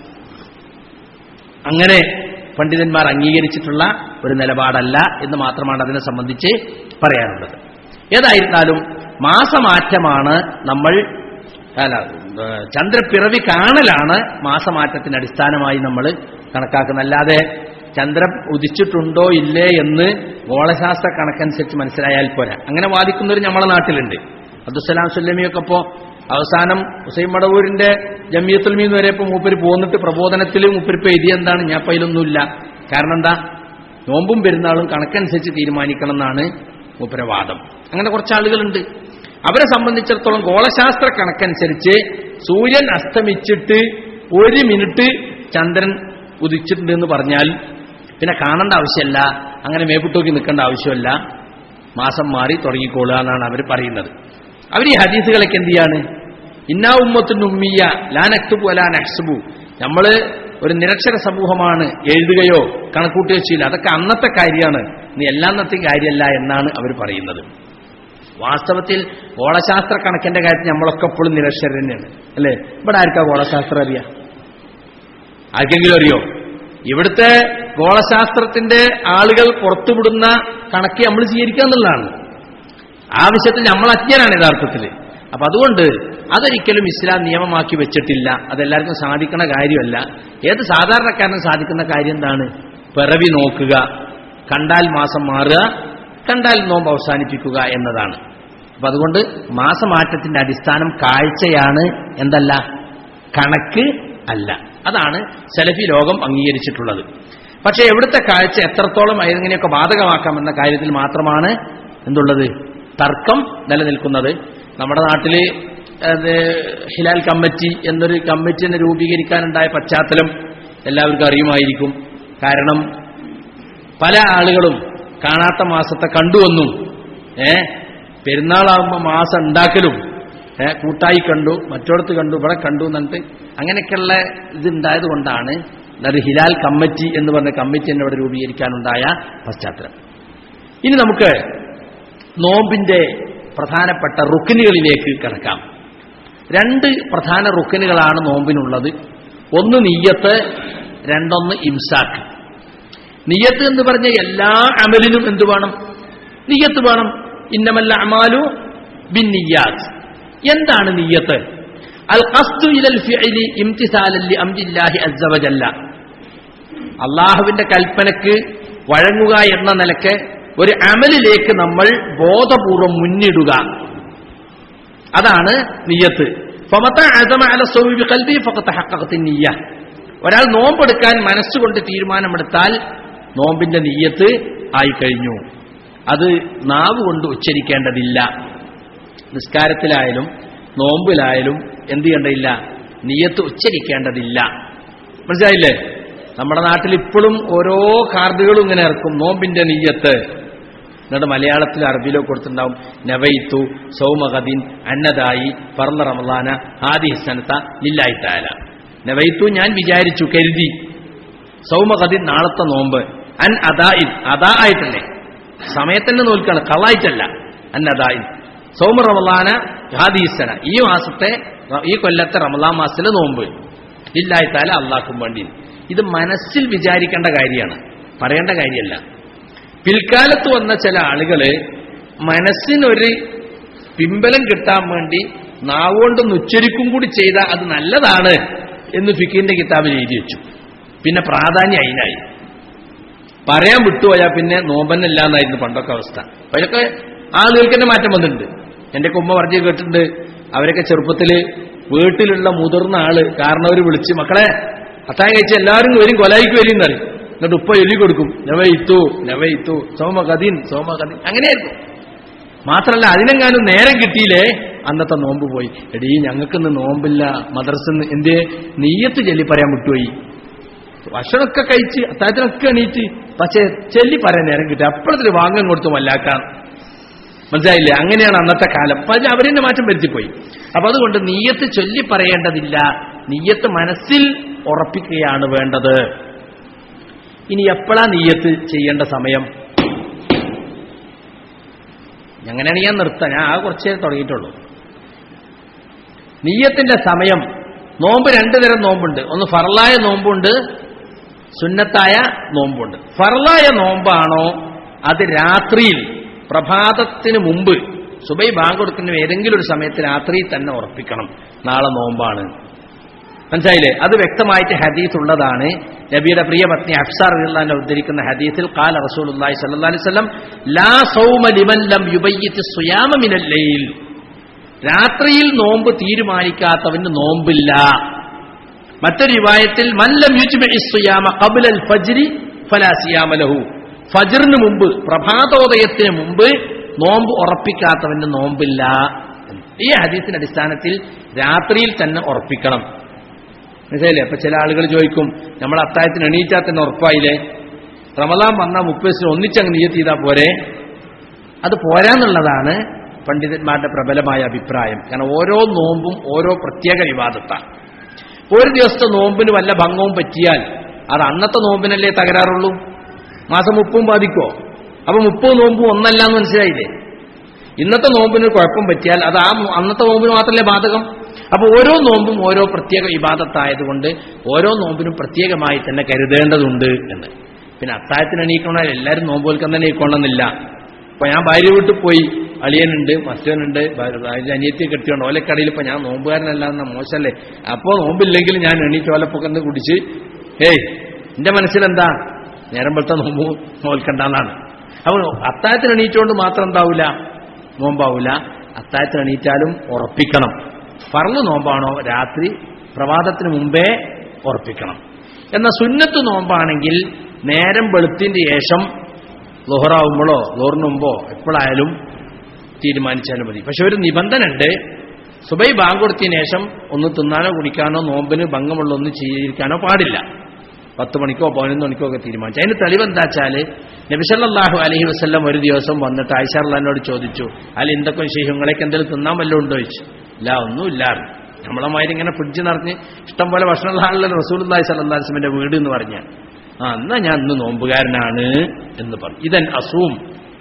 അങ്ങനെ പണ്ഡിതന്മാർ അംഗീകരിച്ചിട്ടുള്ള ഒരു നിലപാടല്ല എന്ന് മാത്രമാണ് അതിനെ സംബന്ധിച്ച് പറയാനുള്ളത് ഏതായിരുന്നാലും മാസമാറ്റമാണ് നമ്മൾ അല്ല ഏഹ് ചന്ദ്രപ്പിറവി കാണലാണ് മാസമാറ്റത്തിന് അടിസ്ഥാനമായി നമ്മൾ കണക്കാക്കുന്നത് അല്ലാതെ ചന്ദ്രൻ ഉദിച്ചിട്ടുണ്ടോ ഇല്ലേ എന്ന് ഗോളശാസ്ത്ര കണക്കനുസരിച്ച് മനസ്സിലായാൽ പോരാ അങ്ങനെ വാദിക്കുന്നവർ നമ്മളെ നാട്ടിലുണ്ട് അബ്ദുസലാം സുല്ലമിയൊക്കെ ഇപ്പോൾ അവസാനം ഹുസൈൻ മടവൂരിന്റെ ജമിയത്തുൽ മീൻ വരെ ഇപ്പോൾ മൂപ്പര് പോന്നിട്ട് പ്രബോധനത്തിൽ മൂപ്പരിപ്പ് എഴുതിയ എന്താണ് ഞാൻ ഇപ്പം അതിലൊന്നുമില്ല കാരണം എന്താ നോമ്പും പെരുന്നാളും കണക്കനുസരിച്ച് തീരുമാനിക്കണം എന്നാണ് മൂപ്പര വാദം അങ്ങനെ കുറച്ച് ആളുകളുണ്ട് അവരെ സംബന്ധിച്ചിടത്തോളം ഗോളശാസ്ത്ര കണക്കനുസരിച്ച് സൂര്യൻ അസ്തമിച്ചിട്ട് ഒരു മിനിറ്റ് ചന്ദ്രൻ ഉദിച്ചിട്ടുണ്ട് എന്ന് പറഞ്ഞാൽ പിന്നെ കാണേണ്ട ആവശ്യമല്ല അങ്ങനെ മേപ്പിട്ടോക്കി നിൽക്കേണ്ട ആവശ്യമല്ല മാസം മാറി തുടങ്ങിക്കോളുക എന്നാണ് അവർ പറയുന്നത് അവർ ഈ ഹദീസുകളൊക്കെ എന്ത് ചെയ്യാണ് ഇന്നാ ഉമ്മത്തിന് ഉമ്മിയ ലാനക്തുബു അലാ നഹ്സുബു നമ്മള് ഒരു നിരക്ഷര സമൂഹമാണ് എഴുതുകയോ കണക്കൂട്ടുകയോ ചെയ്യില്ല അതൊക്കെ അന്നത്തെ കാര്യമാണ് നീ എല്ലാന്നത്തെയും കാര്യമല്ല എന്നാണ് അവർ പറയുന്നത് വാസ്തവത്തിൽ ഗോളശാസ്ത്ര കണക്കിന്റെ കാര്യത്തിൽ നമ്മളൊക്കെ എപ്പോഴും നിരക്ഷര തന്നെയാണ് അല്ലേ ഇവിടെ ആർക്കാ ഗോളശാസ്ത്രം അറിയാം ആർക്കെങ്കിലും അറിയോ ഇവിടുത്തെ ഗോളശാസ്ത്രത്തിന്റെ ആളുകൾ പുറത്തുവിടുന്ന കണക്ക് നമ്മൾ സ്വീകരിക്കുക എന്നുള്ളതാണ് ആവശ്യത്തിൽ നമ്മൾ അജ്ഞനാണ് യഥാർത്ഥത്തിൽ അപ്പൊ അതുകൊണ്ട് അതൊരിക്കലും ഇസ്ലാം നിയമമാക്കി വെച്ചിട്ടില്ല അതെല്ലാവർക്കും സാധിക്കുന്ന കാര്യമല്ല ഏത് സാധാരണക്കാരനും സാധിക്കുന്ന കാര്യം എന്താണ് പിറവി നോക്കുക കണ്ടാൽ മാസം മാറുക കണ്ടാൽ നോമ്പ് അവസാനിപ്പിക്കുക എന്നതാണ് അപ്പൊ അതുകൊണ്ട് മാസമാറ്റത്തിന്റെ അടിസ്ഥാനം കാഴ്ചയാണ് എന്തല്ല കണക്ക് അല്ല അതാണ് സെലഫി ലോകം അംഗീകരിച്ചിട്ടുള്ളത് പക്ഷേ എവിടുത്തെ കാഴ്ച എത്രത്തോളം ഏതെങ്ങനെയൊക്കെ ബാധകമാക്കാമെന്ന കാര്യത്തിൽ മാത്രമാണ് എന്തുള്ളത് തർക്കം നിലനിൽക്കുന്നത് നമ്മുടെ നാട്ടില് അത് ഹിലാൽ കമ്മിറ്റി എന്നൊരു കമ്മിറ്റിനെ രൂപീകരിക്കാനുണ്ടായ പശ്ചാത്തലം എല്ലാവർക്കും അറിയുമായിരിക്കും കാരണം പല ആളുകളും കാണാത്ത മാസത്തെ കണ്ടുവെന്നും ഏ പെരുന്നാളാകുമ്പോൾ മാസം ഉണ്ടാക്കലും ഏ കൂട്ടായി കണ്ടു മറ്റോടത്ത് കണ്ടു ഇവിടെ കണ്ടു എന്നിട്ട് അങ്ങനെയൊക്കെയുള്ള ഇതുണ്ടായത് കൊണ്ടാണ് അത് ഹിലാൽ കമ്മിറ്റി എന്ന് പറഞ്ഞ കമ്മിറ്റി തന്നെ ഇവിടെ രൂപീകരിക്കാനുണ്ടായ പശ്ചാത്തലം ഇനി നമുക്ക് നോമ്പിന്റെ പ്രധാനപ്പെട്ട റുക്കിനുകളിലേക്ക് കിടക്കാം രണ്ട് പ്രധാന റുക്കിനുകളാണ് നോമ്പിനുള്ളത് ഒന്ന് നീയത്ത് രണ്ടൊന്ന് ഇംസാക്ക് നിയത്ത് എന്ന് പറഞ്ഞ എല്ലാ അമലിനും എന്ത് വേണം നിയത്ത് വേണം ഇന്നമല്ല അമാലു ബിൻ നിയാത്ത് എന്താണ് നിയത്ത് അൽ ഖസ്ദു ഇലൽ ഫിഅലി ഇംതിസാലൻ ലി അംരില്ലാഹി അസ്സ വജല്ല അള്ളാഹുവിന്റെ കൽപ്പനക്ക് വഴങ്ങുക എന്ന നിലക്ക് ഒരു അമലിലേക്ക് നമ്മൾ ബോധപൂർവം മുന്നിടുക അതാണ് നിയത്ത് ഫമത അസമ അല സൗമി ബിഖൽബി ഫഖത ഹഖഖത്തി നിയ്യ ഒരാൾ നോമ്പെടുക്കാൻ മനസ്സുകൊണ്ട് തീരുമാനമെടുത്താൽ നോമ്പിന്റെ നീയത്ത് ആയിക്കഴിഞ്ഞു അത് നാവ് കൊണ്ട് ഉച്ചരിക്കേണ്ടതില്ല നിസ്കാരത്തിലായാലും നോമ്പിലായാലും എന്ത് ചെയ്യേണ്ടതില്ല നീയത്ത് ഉച്ചരിക്കേണ്ടതില്ല മനസ്സിലായില്ലേ നമ്മുടെ നാട്ടിൽ ഇപ്പോഴും ഓരോ കാർഡുകളും ഇങ്ങനെ ഇറക്കും നോമ്പിന്റെ നീയത്ത് എന്നിട്ട് മലയാളത്തിൽ അറബിയിലോ കൊടുത്തിട്ടുണ്ടാവും നവൈത്തു സൗമഗദീൻ അന്നദായി പറന്ന റമലാന ആദി ഹസനത്ത ലില്ലായി താല നവൈത്തു ഞാൻ വിചാരിച്ചു കരുതി സൗമഗദീൻ നാളത്തെ നോമ്പ് അൻ അദായിൻ അദാ ആയിട്ടല്ലേ സമയത്തന്നെ നോൽക്കാണ് കളായിട്ടല്ല അൻ അദായിൻ സൗമ റമലാന ഹാദീസന ഈ മാസത്തെ ഈ കൊല്ലത്തെ റമലാൻ മാസത്തിലെ നോമ്പ് ലില്ലായി താല അള്ളാഹ്ക്കും വേണ്ടി ഇത് മനസ്സിൽ വിചാരിക്കേണ്ട കാര്യമാണ് പറയേണ്ട കാര്യമല്ല പിൽക്കാലത്ത് വന്ന ചില ആളുകള് മനസ്സിനൊരു പിമ്പലം കിട്ടാൻ വേണ്ടി നാവുകൊണ്ടൊന്ന് ഉച്ചരിക്കും കൂടി ചെയ്താൽ അത് നല്ലതാണ് എന്ന് ഫിക്കിന്റെ കിതാബിൽ എഴുതി വെച്ചു പിന്നെ പ്രാധാന്യം അതിനായി പറയാൻ വിട്ടുപോയാൽ പിന്നെ നോമ്പന്നല്ല എന്നായിരുന്നു പണ്ടൊക്കെ അവസ്ഥ അതിലൊക്കെ ആളുകൾക്ക് തന്നെ മാറ്റം വന്നിട്ടുണ്ട് എന്റെ ഉമ്മ പറഞ്ഞു കേട്ടിട്ടുണ്ട് അവരൊക്കെ ചെറുപ്പത്തില് വീട്ടിലുള്ള മുതിർന്ന ആള് കാരണവർ വിളിച്ച് മക്കളെ അത്താൻ കഴിച്ച് എല്ലാവരും വരും കൊലായിക്ക് വരും എന്നറിയും എന്നിട്ട് ഉപ്പ എഴുതി കൊടുക്കും നവയിത്തു നവയിത്തു സോമകദീൻ സോമകദീൻ അങ്ങനെയായിരുന്നു മാത്രല്ല അതിനെങ്ങാനും നേരം കിട്ടിയില്ലേ അന്നത്തെ നോമ്പ് പോയി എടീ ഞങ്ങൾക്കിന്ന് നോമ്പില്ല മദ്രസന്ന് എന്തേ നീയത്ത് ചൊല്ലി പറയാൻ വിട്ടുപോയി ഭക്ഷണമൊക്കെ കഴിച്ച് അത്താഴത്തിനൊക്കെ എണീറ്റ് പക്ഷേ ചെല്ലി പറയാൻ നേരം കിട്ടുക അപ്പോഴത്തിൽ വാങ്ങാൻ കൊടുത്തു മല്ലാക്കാൻ മനസ്സിലായില്ലേ അങ്ങനെയാണ് അന്നത്തെ കാലം അപ്പൊ അതിൽ അവരെന്നെ മാറ്റം വരുത്തിപ്പോയി അപ്പൊ അതുകൊണ്ട് നീയത്ത് ചൊല്ലി പറയേണ്ടതില്ല നീയത്ത് മനസ്സിൽ ഉറപ്പിക്കുകയാണ് വേണ്ടത് ഇനി എപ്പോഴാ നീയത്ത് ചെയ്യേണ്ട സമയം അങ്ങനെയാണ് ഞാൻ നിർത്താം ഞാൻ ആ കുറച്ചേ തുടങ്ങിയിട്ടുള്ളൂ നീയത്തിന്റെ സമയം നോമ്പ് രണ്ടു തരം നോമ്പുണ്ട് ഒന്ന് ഫറലായ നോമ്പുണ്ട് സുന്നത്തായ നോമ്പുണ്ട് ഫറലായ നോമ്പാണോ അത് രാത്രിയിൽ പ്രഭാതത്തിന് മുമ്പ് സുബൈ ബാങ്ക് കൊടുക്കുന്ന ഏതെങ്കിലും ഒരു സമയത്ത് രാത്രിയിൽ തന്നെ ഉറപ്പിക്കണം നാളെ നോമ്പാണ് മനസ്സിലായില്ലേ അത് വ്യക്തമായിട്ട് ഹദീസ് ഉള്ളതാണ് നബിയുടെ പ്രിയ പത്നി അഫ്സാർ അള്ളാഹിനെ ഉദ്ധരിക്കുന്ന ഹദീസിൽ കാല റസൂലുള്ളാഹി സ്വല്ലല്ലാഹി അലൈഹി വസല്ലം ലാ സൗമ ലിമൻ ലം യുബയ്യിത്ത് സുയാമ മിനൽ ലൈൽ രാത്രിയിൽ നോമ്പ് തീരുമാനിക്കാത്തവന് നോമ്പില്ല മറ്റൊരു റിവായത്തിൽ മല്ലം യുജ്മഇ സുയാമ ഖബ്ലൽ ഫജ്രി ഫലാ സിയാമ ലഹു ഫജ്റിന് മുമ്പ് പ്രഭാതോദയത്തിന് മുമ്പ് നോമ്പ് ഉറപ്പിക്കാത്തവന് നോമ്പില്ല ഈ ഹദീസിന്റെ അടിസ്ഥാനത്തിൽ രാത്രിയിൽ തന്നെ ഉറപ്പിക്കണം മനസ്സിലായില്ലേ അപ്പൊ ചില ആളുകൾ ചോദിക്കും നമ്മൾ അത്തായത്തിന് എണീറ്റാൽ തന്നെ ഉറപ്പായില്ലേ റമദാൻ വന്ന മുപ്പതിന് ഒന്നിച്ചങ്ങ് നീയത്ത് ചെയ്താൽ പോരെ അത് പോരാന്നുള്ളതാണ് പണ്ഡിതന്മാരുടെ പ്രബലമായ അഭിപ്രായം കാരണം ഓരോ നോമ്പും ഓരോ പ്രത്യേക വിവാദത്താണ് ഒരു ദിവസത്തെ നോമ്പിന് വല്ല ഭംഗവും പറ്റിയാൽ അത് അന്നത്തെ നോമ്പിനല്ലേ തകരാറുള്ളൂ മാസം മുപ്പും ബാധിക്കോ അപ്പൊ മുപ്പത് നോമ്പും ഒന്നല്ല എന്ന് മനസ്സിലായില്ലേ ഇന്നത്തെ നോമ്പിന് കുഴപ്പം പറ്റിയാൽ അത് ആ അന്നത്തെ നോമ്പിന് മാത്രമല്ലേ ബാധകം അപ്പൊ ഓരോ നോമ്പും ഓരോ പ്രത്യേക വിവാദത്തായതുകൊണ്ട് ഓരോ നോമ്പിനും പ്രത്യേകമായി തന്നെ കരുതേണ്ടതുണ്ട് എന്ന് പിന്നെ അത്താഴത്തിന് എണീക്കണമെങ്കിൽ എല്ലാവരും നോമ്പ് വെൽക്കാൻ തന്നെ എണീക്കണമെന്നില്ല ഇപ്പൊ ഞാൻ ഭാര്യ വീട്ടിൽ പോയി അളിയനുണ്ട് മറ്റവനുണ്ട് ഭാര്യ അനിയത്തി കെട്ടിയുണ്ട് ഓലക്കടയിൽ ഇപ്പൊ ഞാൻ നോമ്പുകാരനല്ല എന്ന മോശമല്ലേ അപ്പോ നോമ്പില്ലെങ്കിൽ ഞാൻ എണീറ്റ് ഓലപ്പൊക്കെ കുടിച്ച് ഏയ് എന്റെ മനസ്സിലെന്താ നേരം വെളുത്ത നോമ്പ് നോൽക്കണ്ടെന്നാണ് അപ്പോൾ അത്താഴത്തിന് എണീറ്റുകൊണ്ട് മാത്രം എന്താവൂല നോമ്പാവൂല അത്താഴത്തിന് എണീറ്റാലും ഉറപ്പിക്കണം പറന്നു നോമ്പാണോ രാത്രി പ്രഭാതത്തിന് മുമ്പേ ഉറപ്പിക്കണം എന്നാൽ സുന്നത്ത് നോമ്പാണെങ്കിൽ നേരം വെളുത്തിന്റെ ശേഷം ലോഹറാവുമ്പോഴോ ലോറിന് മുമ്പോ എപ്പോഴായാലും തീരുമാനിച്ചാലും മതി പക്ഷെ ഒരു നിബന്ധന ഉണ്ട് സുബൈ ബാങ്ക് കൊടുത്തതിന് ശേഷം ഒന്ന് തിന്നാനോ കുടിക്കാനോ നോമ്പിന് ഭംഗമുള്ള ഒന്നും ചെയ്തിരിക്കാനോ പാടില്ല പത്ത് മണിക്കോ പതിനൊന്ന് മണിക്കോ ഒക്കെ തീരുമാനിച്ചു അതിന് തെളിവ് എന്താ വെച്ചാല് നബിസല്ലാഹു അലഹി വസ്ല്ലം ഒരു ദിവസം വന്നിട്ട് ആയിഷാർലാനോട് ചോദിച്ചു അല്ല എന്തൊക്കെ ശേഷങ്ങളേക്ക് എന്തെങ്കിലും തിന്നാൻ വല്ലതും ഉണ്ടോ ചോദിച്ചു ഇല്ല ഒന്നുമില്ല നമ്മളെ മാതിരി ഇങ്ങനെ ഫ്രിഡ്ജ് നിറഞ്ഞ് ഇഷ്ടം പോലെ ഭക്ഷണമുള്ള ആളുള്ള റസൂലി സല്ലാസ്ലമിന്റെ വീട് എന്ന് പറഞ്ഞ ആ എന്നാ ഞാൻ ഇന്ന് നോമ്പുകാരനാണ് എന്ന് പറഞ്ഞു ഇതൻ അസൂം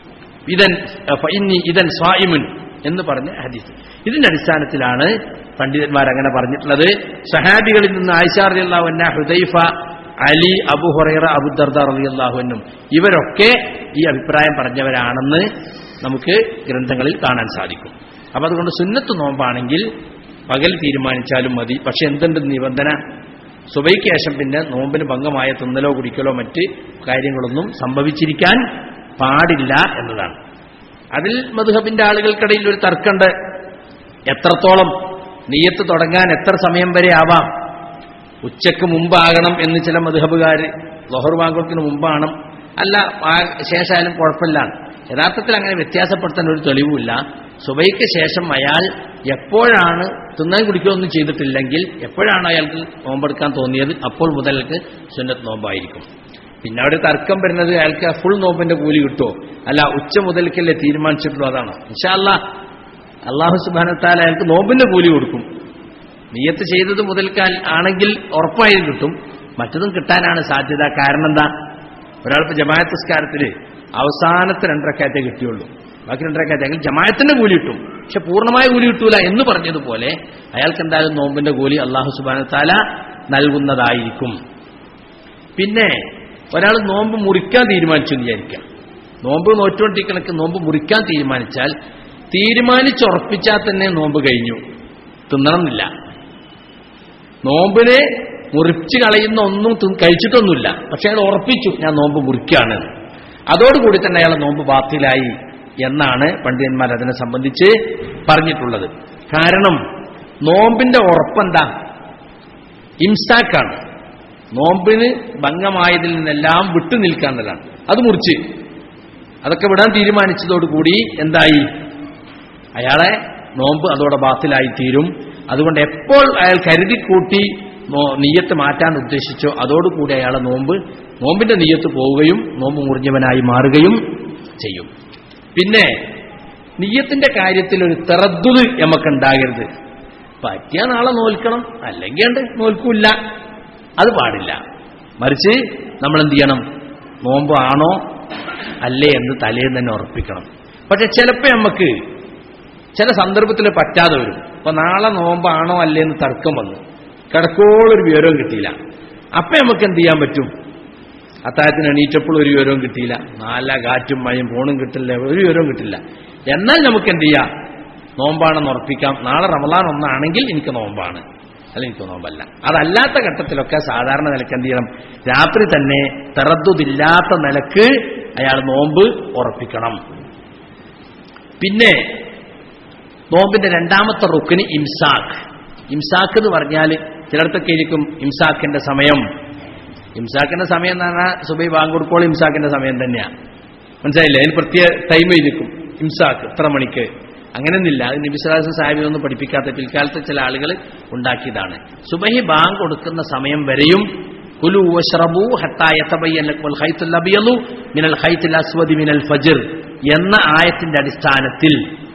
ഇതൻ ഫഇന്നി ഇതൻ സ്വായിമുൻ എന്ന് പറഞ്ഞ ഹദീസ് ഇതിന്റെ അടിസ്ഥാനത്തിലാണ് പണ്ഡിതന്മാർ അങ്ങനെ പറഞ്ഞിട്ടുള്ളത് സഹാബികളിൽ നിന്ന് ആയിഷാർ അള്ളാഹുന്ന ഹുദൈഫ അലി അബു ഹുറൈറ അബുദർദ റളിയല്ലാഹുവിനും ഇവരൊക്കെ ഈ അഭിപ്രായം പറഞ്ഞവരാണെന്ന് നമുക്ക് ഗ്രന്ഥങ്ങളിൽ കാണാൻ സാധിക്കും അപ്പൊ അതുകൊണ്ട് സുന്നത്ത് നോമ്പാണെങ്കിൽ പകൽ തീരുമാനിച്ചാലും മതി പക്ഷെ എന്തുണ്ട് നിബന്ധന സുബൈക്ക് ശേഷം പിന്നെ നോമ്പിന് ഭംഗമായ തിന്നലോ കുടിക്കലോ മറ്റ് കാര്യങ്ങളൊന്നും സംഭവിച്ചിരിക്കാൻ പാടില്ല എന്നതാണ് അതിൽ മധുഹബിന്റെ ആളുകൾക്കിടയിൽ ഒരു തർക്കമുണ്ട് എത്രത്തോളം നീയത്ത് തുടങ്ങാൻ എത്ര സമയം വരെ ആവാം ഉച്ചക്ക് മുമ്പാകണം എന്ന് ചില മധുഹബുകാർ ലൊഹർ വാങ്ങുന്നതിന് മുമ്പാണ് അല്ല ആ ശേഷമായാലും കുഴപ്പമില്ല യഥാർത്ഥത്തിൽ അങ്ങനെ വ്യത്യാസപ്പെടുത്താൻ ഒരു തെളിവുമില്ല സുബൈക്ക് ശേഷം അയാൾ എപ്പോഴാണ് തിന്നാൻ കുടിക്കുകയൊന്നും ചെയ്തിട്ടില്ലെങ്കിൽ എപ്പോഴാണ് അയാൾക്ക് നോമ്പെടുക്കാൻ തോന്നിയത് അപ്പോൾ മുതൽക്ക് സുന്നത്ത് നോമ്പായിരിക്കും പിന്നെ അവിടെ തർക്കം വരുന്നത് അയാൾക്ക് ഫുൾ നോമ്പിന്റെ കൂലി കിട്ടുമോ അല്ല ഉച്ച മുതൽക്കല്ലേ തീരുമാനിച്ചിട്ടുള്ളൂ അതാണ് ഇൻഷാല്ല അള്ളാഹു സുബാനത്താൽ അയാൾക്ക് നോമ്പിന്റെ കൂലി കൊടുക്കും നീയത്ത് ചെയ്തത് മുതൽക്കാൽ ആണെങ്കിൽ ഉറപ്പായും കിട്ടും മറ്റതും കിട്ടാനാണ് സാധ്യത കാരണം എന്താ ഒരാൾക്ക് ജമാഅത്ത് അവസാനത്തെ രണ്ടരക്കാറ്റേ കിട്ടിയുള്ളൂ ബാക്കി രണ്ടരക്കാറ്റ് എങ്കിൽ ജമാഅത്തിന്റെ കൂലി കിട്ടും പക്ഷെ പൂർണ്ണമായ കൂലി കിട്ടൂല എന്ന് പറഞ്ഞതുപോലെ അയാൾക്ക് എന്തായാലും നോമ്പിന്റെ കൂലി അള്ളാഹു സുബാനത്താല നൽകുന്നതായിരിക്കും പിന്നെ ഒരാൾ നോമ്പ് മുറിക്കാൻ തീരുമാനിച്ചു എന്ന് വിചാരിക്കാം നോമ്പ് നോറ്റുകൊണ്ടിരിക്കണക്ക് നോമ്പ് മുറിക്കാൻ തീരുമാനിച്ചാൽ തീരുമാനിച്ചുറപ്പിച്ചാൽ തന്നെ നോമ്പ് കഴിഞ്ഞു തിന്നണമെന്നില്ല നോമ്പിനെ മുറിച്ച് കളയുന്ന ഒന്നും തി- കഴിച്ചിട്ടൊന്നുമില്ല പക്ഷെ അയാൾ ഉറപ്പിച്ചു ഞാൻ നോമ്പ് മുറിക്കുകയാണ് അതോടുകൂടി തന്നെ അയാളെ നോമ്പ് ബാത്തിലായി എന്നാണ് പണ്ഡിതന്മാർ അതിനെ സംബന്ധിച്ച് പറഞ്ഞിട്ടുള്ളത് കാരണം നോമ്പിന്റെ ഉറപ്പെന്താ ഇംസാക്കാണ് നോമ്പിന് ഭംഗമായതിൽ നിന്നെല്ലാം വിട്ടു നിൽക്കാന്നതാണ് അത് മുറിച്ച് അതൊക്കെ വിടാൻ തീരുമാനിച്ചതോടുകൂടി എന്തായി അയാളെ നോമ്പ് അതോടെ ബാത്തിലായി തീരും അതുകൊണ്ട് എപ്പോൾ അയാൾ കരുതിക്കൂട്ടി നോ- നീയത്ത് മാറ്റാൻ ഉദ്ദേശിച്ചോ അതോടുകൂടി അയാളെ നോമ്പ് നോമ്പിന്റെ നീയത്ത് പോവുകയും നോമ്പ് മുറിഞ്ഞവനായി മാറുകയും ചെയ്യും പിന്നെ നീയത്തിന്റെ കാര്യത്തിൽ ഒരു തെറദ്ദുത് നമുക്ക് ഉണ്ടാകരുത് പറ്റിയ നാളെ നോൽക്കണം അല്ലെങ്കിൽ ഉണ്ട് നോൽക്കൂല്ല അത് പാടില്ല മറിച്ച് നമ്മൾ എന്ത് ചെയ്യണം നോമ്പ് ആണോ അല്ലേ എന്ന് തലേന്ന് തന്നെ ഉറപ്പിക്കണം പക്ഷെ ചിലപ്പോൾ നമുക്ക് ചില സന്ദർഭത്തിൽ പറ്റാതെ വരും അപ്പൊ നാളെ നോമ്പാണോ അല്ലേ എന്ന് തർക്കം വന്നു കിടക്കോളൊരു വിവരവും കിട്ടിയില്ല അപ്പൊ നമുക്ക് എന്ത് ചെയ്യാൻ പറ്റും അത്താഴത്തിന് എണീറ്റപ്പോൾ ഒരു വിവരവും കിട്ടിയില്ല നല്ല കാറ്റും മഴയും ഫോണും കിട്ടില്ല ഒരു വിവരവും കിട്ടില്ല എന്നാൽ നമുക്ക് എന്ത് ചെയ്യാം നോമ്പാണെന്ന് ഉറപ്പിക്കാം നാളെ റമദാൻ ഒന്നാണെങ്കിൽ എനിക്ക് നോമ്പാണ് അല്ലെങ്കിൽ എനിക്ക് നോമ്പല്ല അതല്ലാത്ത ഘട്ടത്തിലൊക്കെ സാധാരണ നിലക്ക് എന്ത് ചെയ്യണം രാത്രി തന്നെ തെറദ്ദില്ലാത്ത നിലക്ക് അയാൾ നോമ്പ് ഉറപ്പിക്കണം പിന്നെ നോമ്പിന്റെ രണ്ടാമത്തെ റുക്കിന് ഇംസാഖ് ഇംസാഖ് എന്ന് പറഞ്ഞാൽ ചിലയിടത്തൊക്കെ ഇരിക്കും ഇംസാഖിന്റെ സമയം ഇംസാഖിന്റെ സമയം എന്ന് പറഞ്ഞാൽ സുബൈ ബാങ്കൊടുക്കോളം ഇംസാഖിന്റെ സമയം തന്നെയാണ് മനസ്സിലായില്ലേ അതിന് പ്രത്യേക ടൈം എഴുതിക്കും ഇംസാഖ് ഇത്ര മണിക്ക് അങ്ങനെയൊന്നുമില്ല അത് നബിസ്വലാസ് സാഹിബിനൊന്നും പഠിപ്പിക്കാത്ത പിൽക്കാലത്ത് ചില ആളുകൾ ഉണ്ടാക്കിയതാണ് സുബഹി ബാങ്ക് കൊടുക്കുന്ന സമയം വരെയും കുലു വഷ്റബു ഹത്തായത്തബയ്യൽ ഹൈത്തുൽ അബിയലു മിനൽ ഹൈത്തുൽ അസ്വദി മിനൽ ഫജിർ എന്ന ആയത്തിന്റെ അടിസ്ഥാനത്തിൽ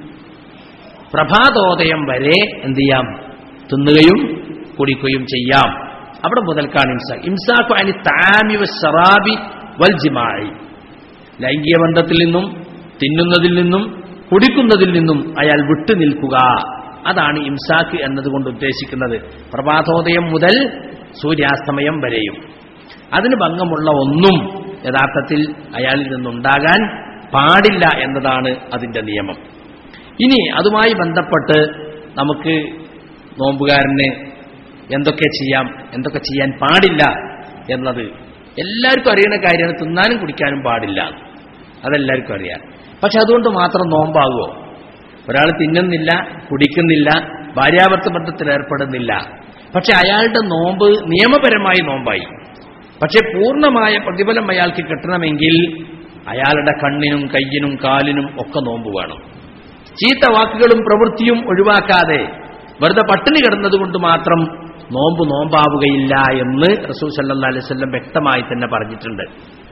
പ്രഭാതോദയം വരെ എന്ത് ചെയ്യാം തിന്നുകയും കുടിക്കുകയും ചെയ്യാം അവിടെ മുതൽക്കാണ് ഇംസാഖ് ഇംസാഖു അനി താമി ഷറാബി വൽ ജിമായി ലൈംഗിക ബന്ധത്തിൽ നിന്നും തിന്നുന്നതിൽ നിന്നും കുടിക്കുന്നതിൽ നിന്നും അയാൾ വിട്ടു നിൽക്കുക അതാണ് ഇംസാക്ക് എന്നതുകൊണ്ട് ഉദ്ദേശിക്കുന്നത് പ്രഭാതോദയം മുതൽ സൂര്യാസ്തമയം വരെയും അതിന് ഭംഗമുള്ള ഒന്നും യഥാർത്ഥത്തിൽ അയാളിൽ നിന്നുണ്ടാകാൻ പാടില്ല എന്നതാണ് അതിന്റെ നിയമം ഇനി അതുമായി ബന്ധപ്പെട്ട് നമുക്ക് നോമ്പുകാരന് എന്തൊക്കെ ചെയ്യാം എന്തൊക്കെ ചെയ്യാൻ പാടില്ല എന്നത് എല്ലാവർക്കും അറിയുന്ന കാര്യമാണ് തിന്നാനും കുടിക്കാനും പാടില്ല അതെല്ലാവർക്കും അറിയാം പക്ഷെ അതുകൊണ്ട് മാത്രം നോമ്പാകുമോ ഒരാൾ തിന്നുന്നില്ല കുടിക്കുന്നില്ല ഭാര്യാഭർത്ത ബന്ധത്തിൽ ഏർപ്പെടുന്നില്ല പക്ഷെ അയാളുടെ നോമ്പ് നിയമപരമായി നോമ്പായി പക്ഷെ പൂർണ്ണമായ പ്രതിഫലം അയാൾക്ക് കിട്ടണമെങ്കിൽ അയാളുടെ കണ്ണിനും കയ്യിനും കാലിനും ഒക്കെ നോമ്പ് വേണം ചീത്ത വാക്കുകളും പ്രവൃത്തിയും ഒഴിവാക്കാതെ വെറുതെ പട്ടിണി കിടന്നതുകൊണ്ട് മാത്രം നോമ്പ് നോമ്പാവുകയില്ല എന്ന് റസൂൽ സല്ലാ അലൈഹി വസല്ലം വ്യക്തമായി തന്നെ പറഞ്ഞിട്ടുണ്ട്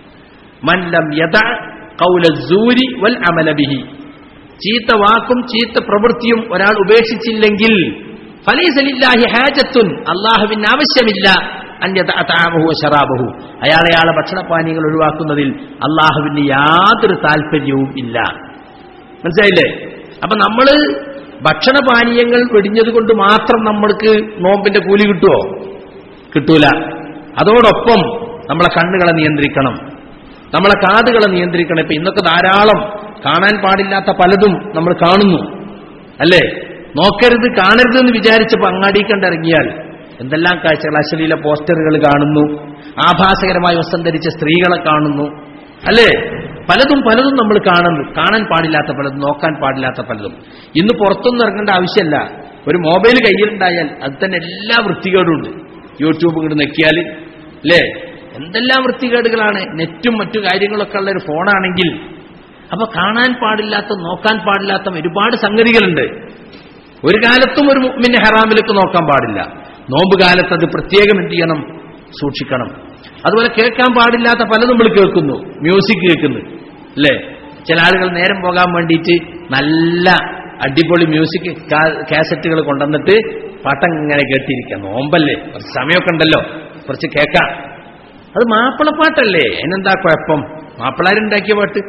മല്ലം യഥ കൗല സൂരി വൽ അമലബിഹി ചീത്ത വാക്കും ചീത്ത പ്രവൃത്തിയും ഒരാൾ ഉപേക്ഷിച്ചില്ലെങ്കിൽ ഫലീസലില്ലാഹി ഹാജത്തുൻ അള്ളാഹുവിന് ആവശ്യമില്ല അന്യതാമഹു ശറാബഹു അയാൾ അയാളെ ഭക്ഷണപാനീയങ്ങൾ ഒഴിവാക്കുന്നതിൽ അള്ളാഹുവിന് യാതൊരു താല്പര്യവും ഇല്ല മനസ്സിലായില്ലേ അപ്പൊ നമ്മള് ഭക്ഷണപാനീയങ്ങൾ വെടിഞ്ഞത് കൊണ്ട് മാത്രം നമ്മൾക്ക് നോമ്പിന്റെ കൂലി കിട്ടുമോ കിട്ടൂല അതോടൊപ്പം നമ്മളെ കണ്ണുകളെ നിയന്ത്രിക്കണം നമ്മളെ കാതുകളെ നിയന്ത്രിക്കണം ഇപ്പൊ ഇന്നൊക്കെ ധാരാളം കാണാൻ പാടില്ലാത്ത പലതും നമ്മൾ കാണുന്നു അല്ലേ നോക്കരുത് കാണരുത് എന്ന് വിചാരിച്ചപ്പോ അങ്ങാടി കണ്ടിറങ്ങിയാൽ എന്തെല്ലാം കാഴ്ചകൾ അശ്ലീല പോസ്റ്ററുകൾ കാണുന്നു ആഭാസകരമായ വസ്ത്രം ധരിച്ച സ്ത്രീകളെ കാണുന്നു അല്ലേ പലതും പലതും നമ്മൾ കാണുന്നു കാണാൻ പാടില്ലാത്ത പലതും നോക്കാൻ പാടില്ലാത്ത പലതും ഇന്ന് പുറത്തൊന്നും ഇറങ്ങേണ്ട ആവശ്യമല്ല ഒരു മൊബൈൽ കയ്യിലുണ്ടായാൽ അത് തന്നെ എല്ലാ വൃത്തികേടും ഉണ്ട് യൂട്യൂബ് ഇങ്ങോട്ട് നെക്കിയാൽ അല്ലേ എന്തെല്ലാം വൃത്തികേടുകളാണ് നെറ്റും മറ്റു കാര്യങ്ങളൊക്കെ ഉള്ള ഒരു ഫോണാണെങ്കിൽ അപ്പൊ കാണാൻ പാടില്ലാത്ത നോക്കാൻ പാടില്ലാത്ത ഒരുപാട് സംഗതികളുണ്ട് ഒരു കാലത്തും ഒരു മുമ്മിനെ ഹറാമിലേക്ക് നോക്കാൻ പാടില്ല നോമ്പ് കാലത്ത് അത് പ്രത്യേകം എന്ത് ചെയ്യണം സൂക്ഷിക്കണം അതുപോലെ കേൾക്കാൻ പാടില്ലാത്ത പലതും നമ്മൾ കേൾക്കുന്നു മ്യൂസിക് കേൾക്കുന്നു അല്ലേ ചില ആളുകൾ നേരം പോകാൻ വേണ്ടിയിട്ട് നല്ല അടിപൊളി മ്യൂസിക് കാസറ്റുകൾ കൊണ്ടുവന്നിട്ട് പാട്ടം ഇങ്ങനെ കേട്ടിരിക്കാം നോമ്പല്ലേ കുറച്ച് സമയമൊക്കെ ഉണ്ടല്ലോ കുറച്ച് കേൾക്കാം അത് മാപ്പിളപ്പാട്ടല്ലേ അതിനെന്താ കുഴപ്പം മാപ്പിളാരുണ്ടാക്കിയ പാട്ട്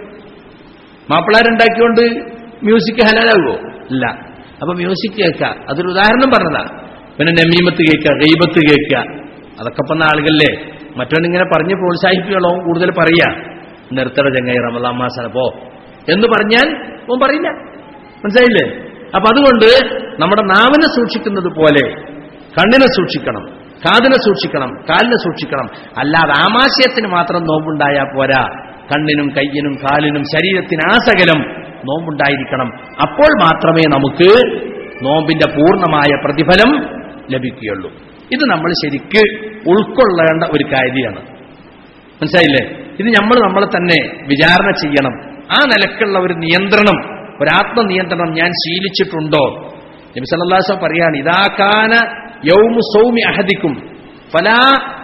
മാപ്പിളാരുണ്ടാക്കിയോണ്ട് മ്യൂസിക് ഹലാലാകുമോ ഇല്ല അപ്പൊ മ്യൂസിക് കേൾക്കുക അതൊരു ഉദാഹരണം പറഞ്ഞതാ പിന്നെ നമീമത്ത് കേൾക്കുക ഗൈബത്ത് കേൾക്കുക അതൊക്കെ പറഞ്ഞ ആളുകളല്ലേ മറ്റൊന്നിങ്ങനെ പറഞ്ഞ് പ്രോത്സാഹിപ്പിക്കണോ കൂടുതൽ പറയാ നിർത്തട ചങ്ങായി റമദാൻ മാസാണ് പോ എന്ന് പറഞ്ഞാൽ ഓൻ പറയില്ല മനസ്സിലായില്ലേ അപ്പൊ അതുകൊണ്ട് നമ്മുടെ നാവിനെ സൂക്ഷിക്കുന്നത് പോലെ കണ്ണിനെ സൂക്ഷിക്കണം കാതിനെ സൂക്ഷിക്കണം കാലിനെ സൂക്ഷിക്കണം അല്ലാതെ ആമാശയത്തിന് മാത്രം നോമ്പുണ്ടായാൽ പോരാ കണ്ണിനും കയ്യിനും കാലിനും ശരീരത്തിന് ആസകലം നോമ്പുണ്ടായിരിക്കണം അപ്പോൾ മാത്രമേ നമുക്ക് നോമ്പിന്റെ പൂർണ്ണമായ പ്രതിഫലം ലഭിക്കുകയുള്ളൂ ഇത് നമ്മൾ ശരിക്ക് ഉൾക്കൊള്ളേണ്ട ഒരു കാര്യമാണ് മനസ്സിലായില്ലേ ഇത് നമ്മൾ നമ്മളെ തന്നെ വിചാരണ ചെയ്യണം ആ നിലക്കുള്ള ഒരു നിയന്ത്രണം ഒരാത്മനിയന്ത്രണം ഞാൻ ശീലിച്ചിട്ടുണ്ടോ നബി സല്ലാസം പറയാണ് ഇതാക്കാന യൗമു സൗമി അഹദിക്കും ഫലാ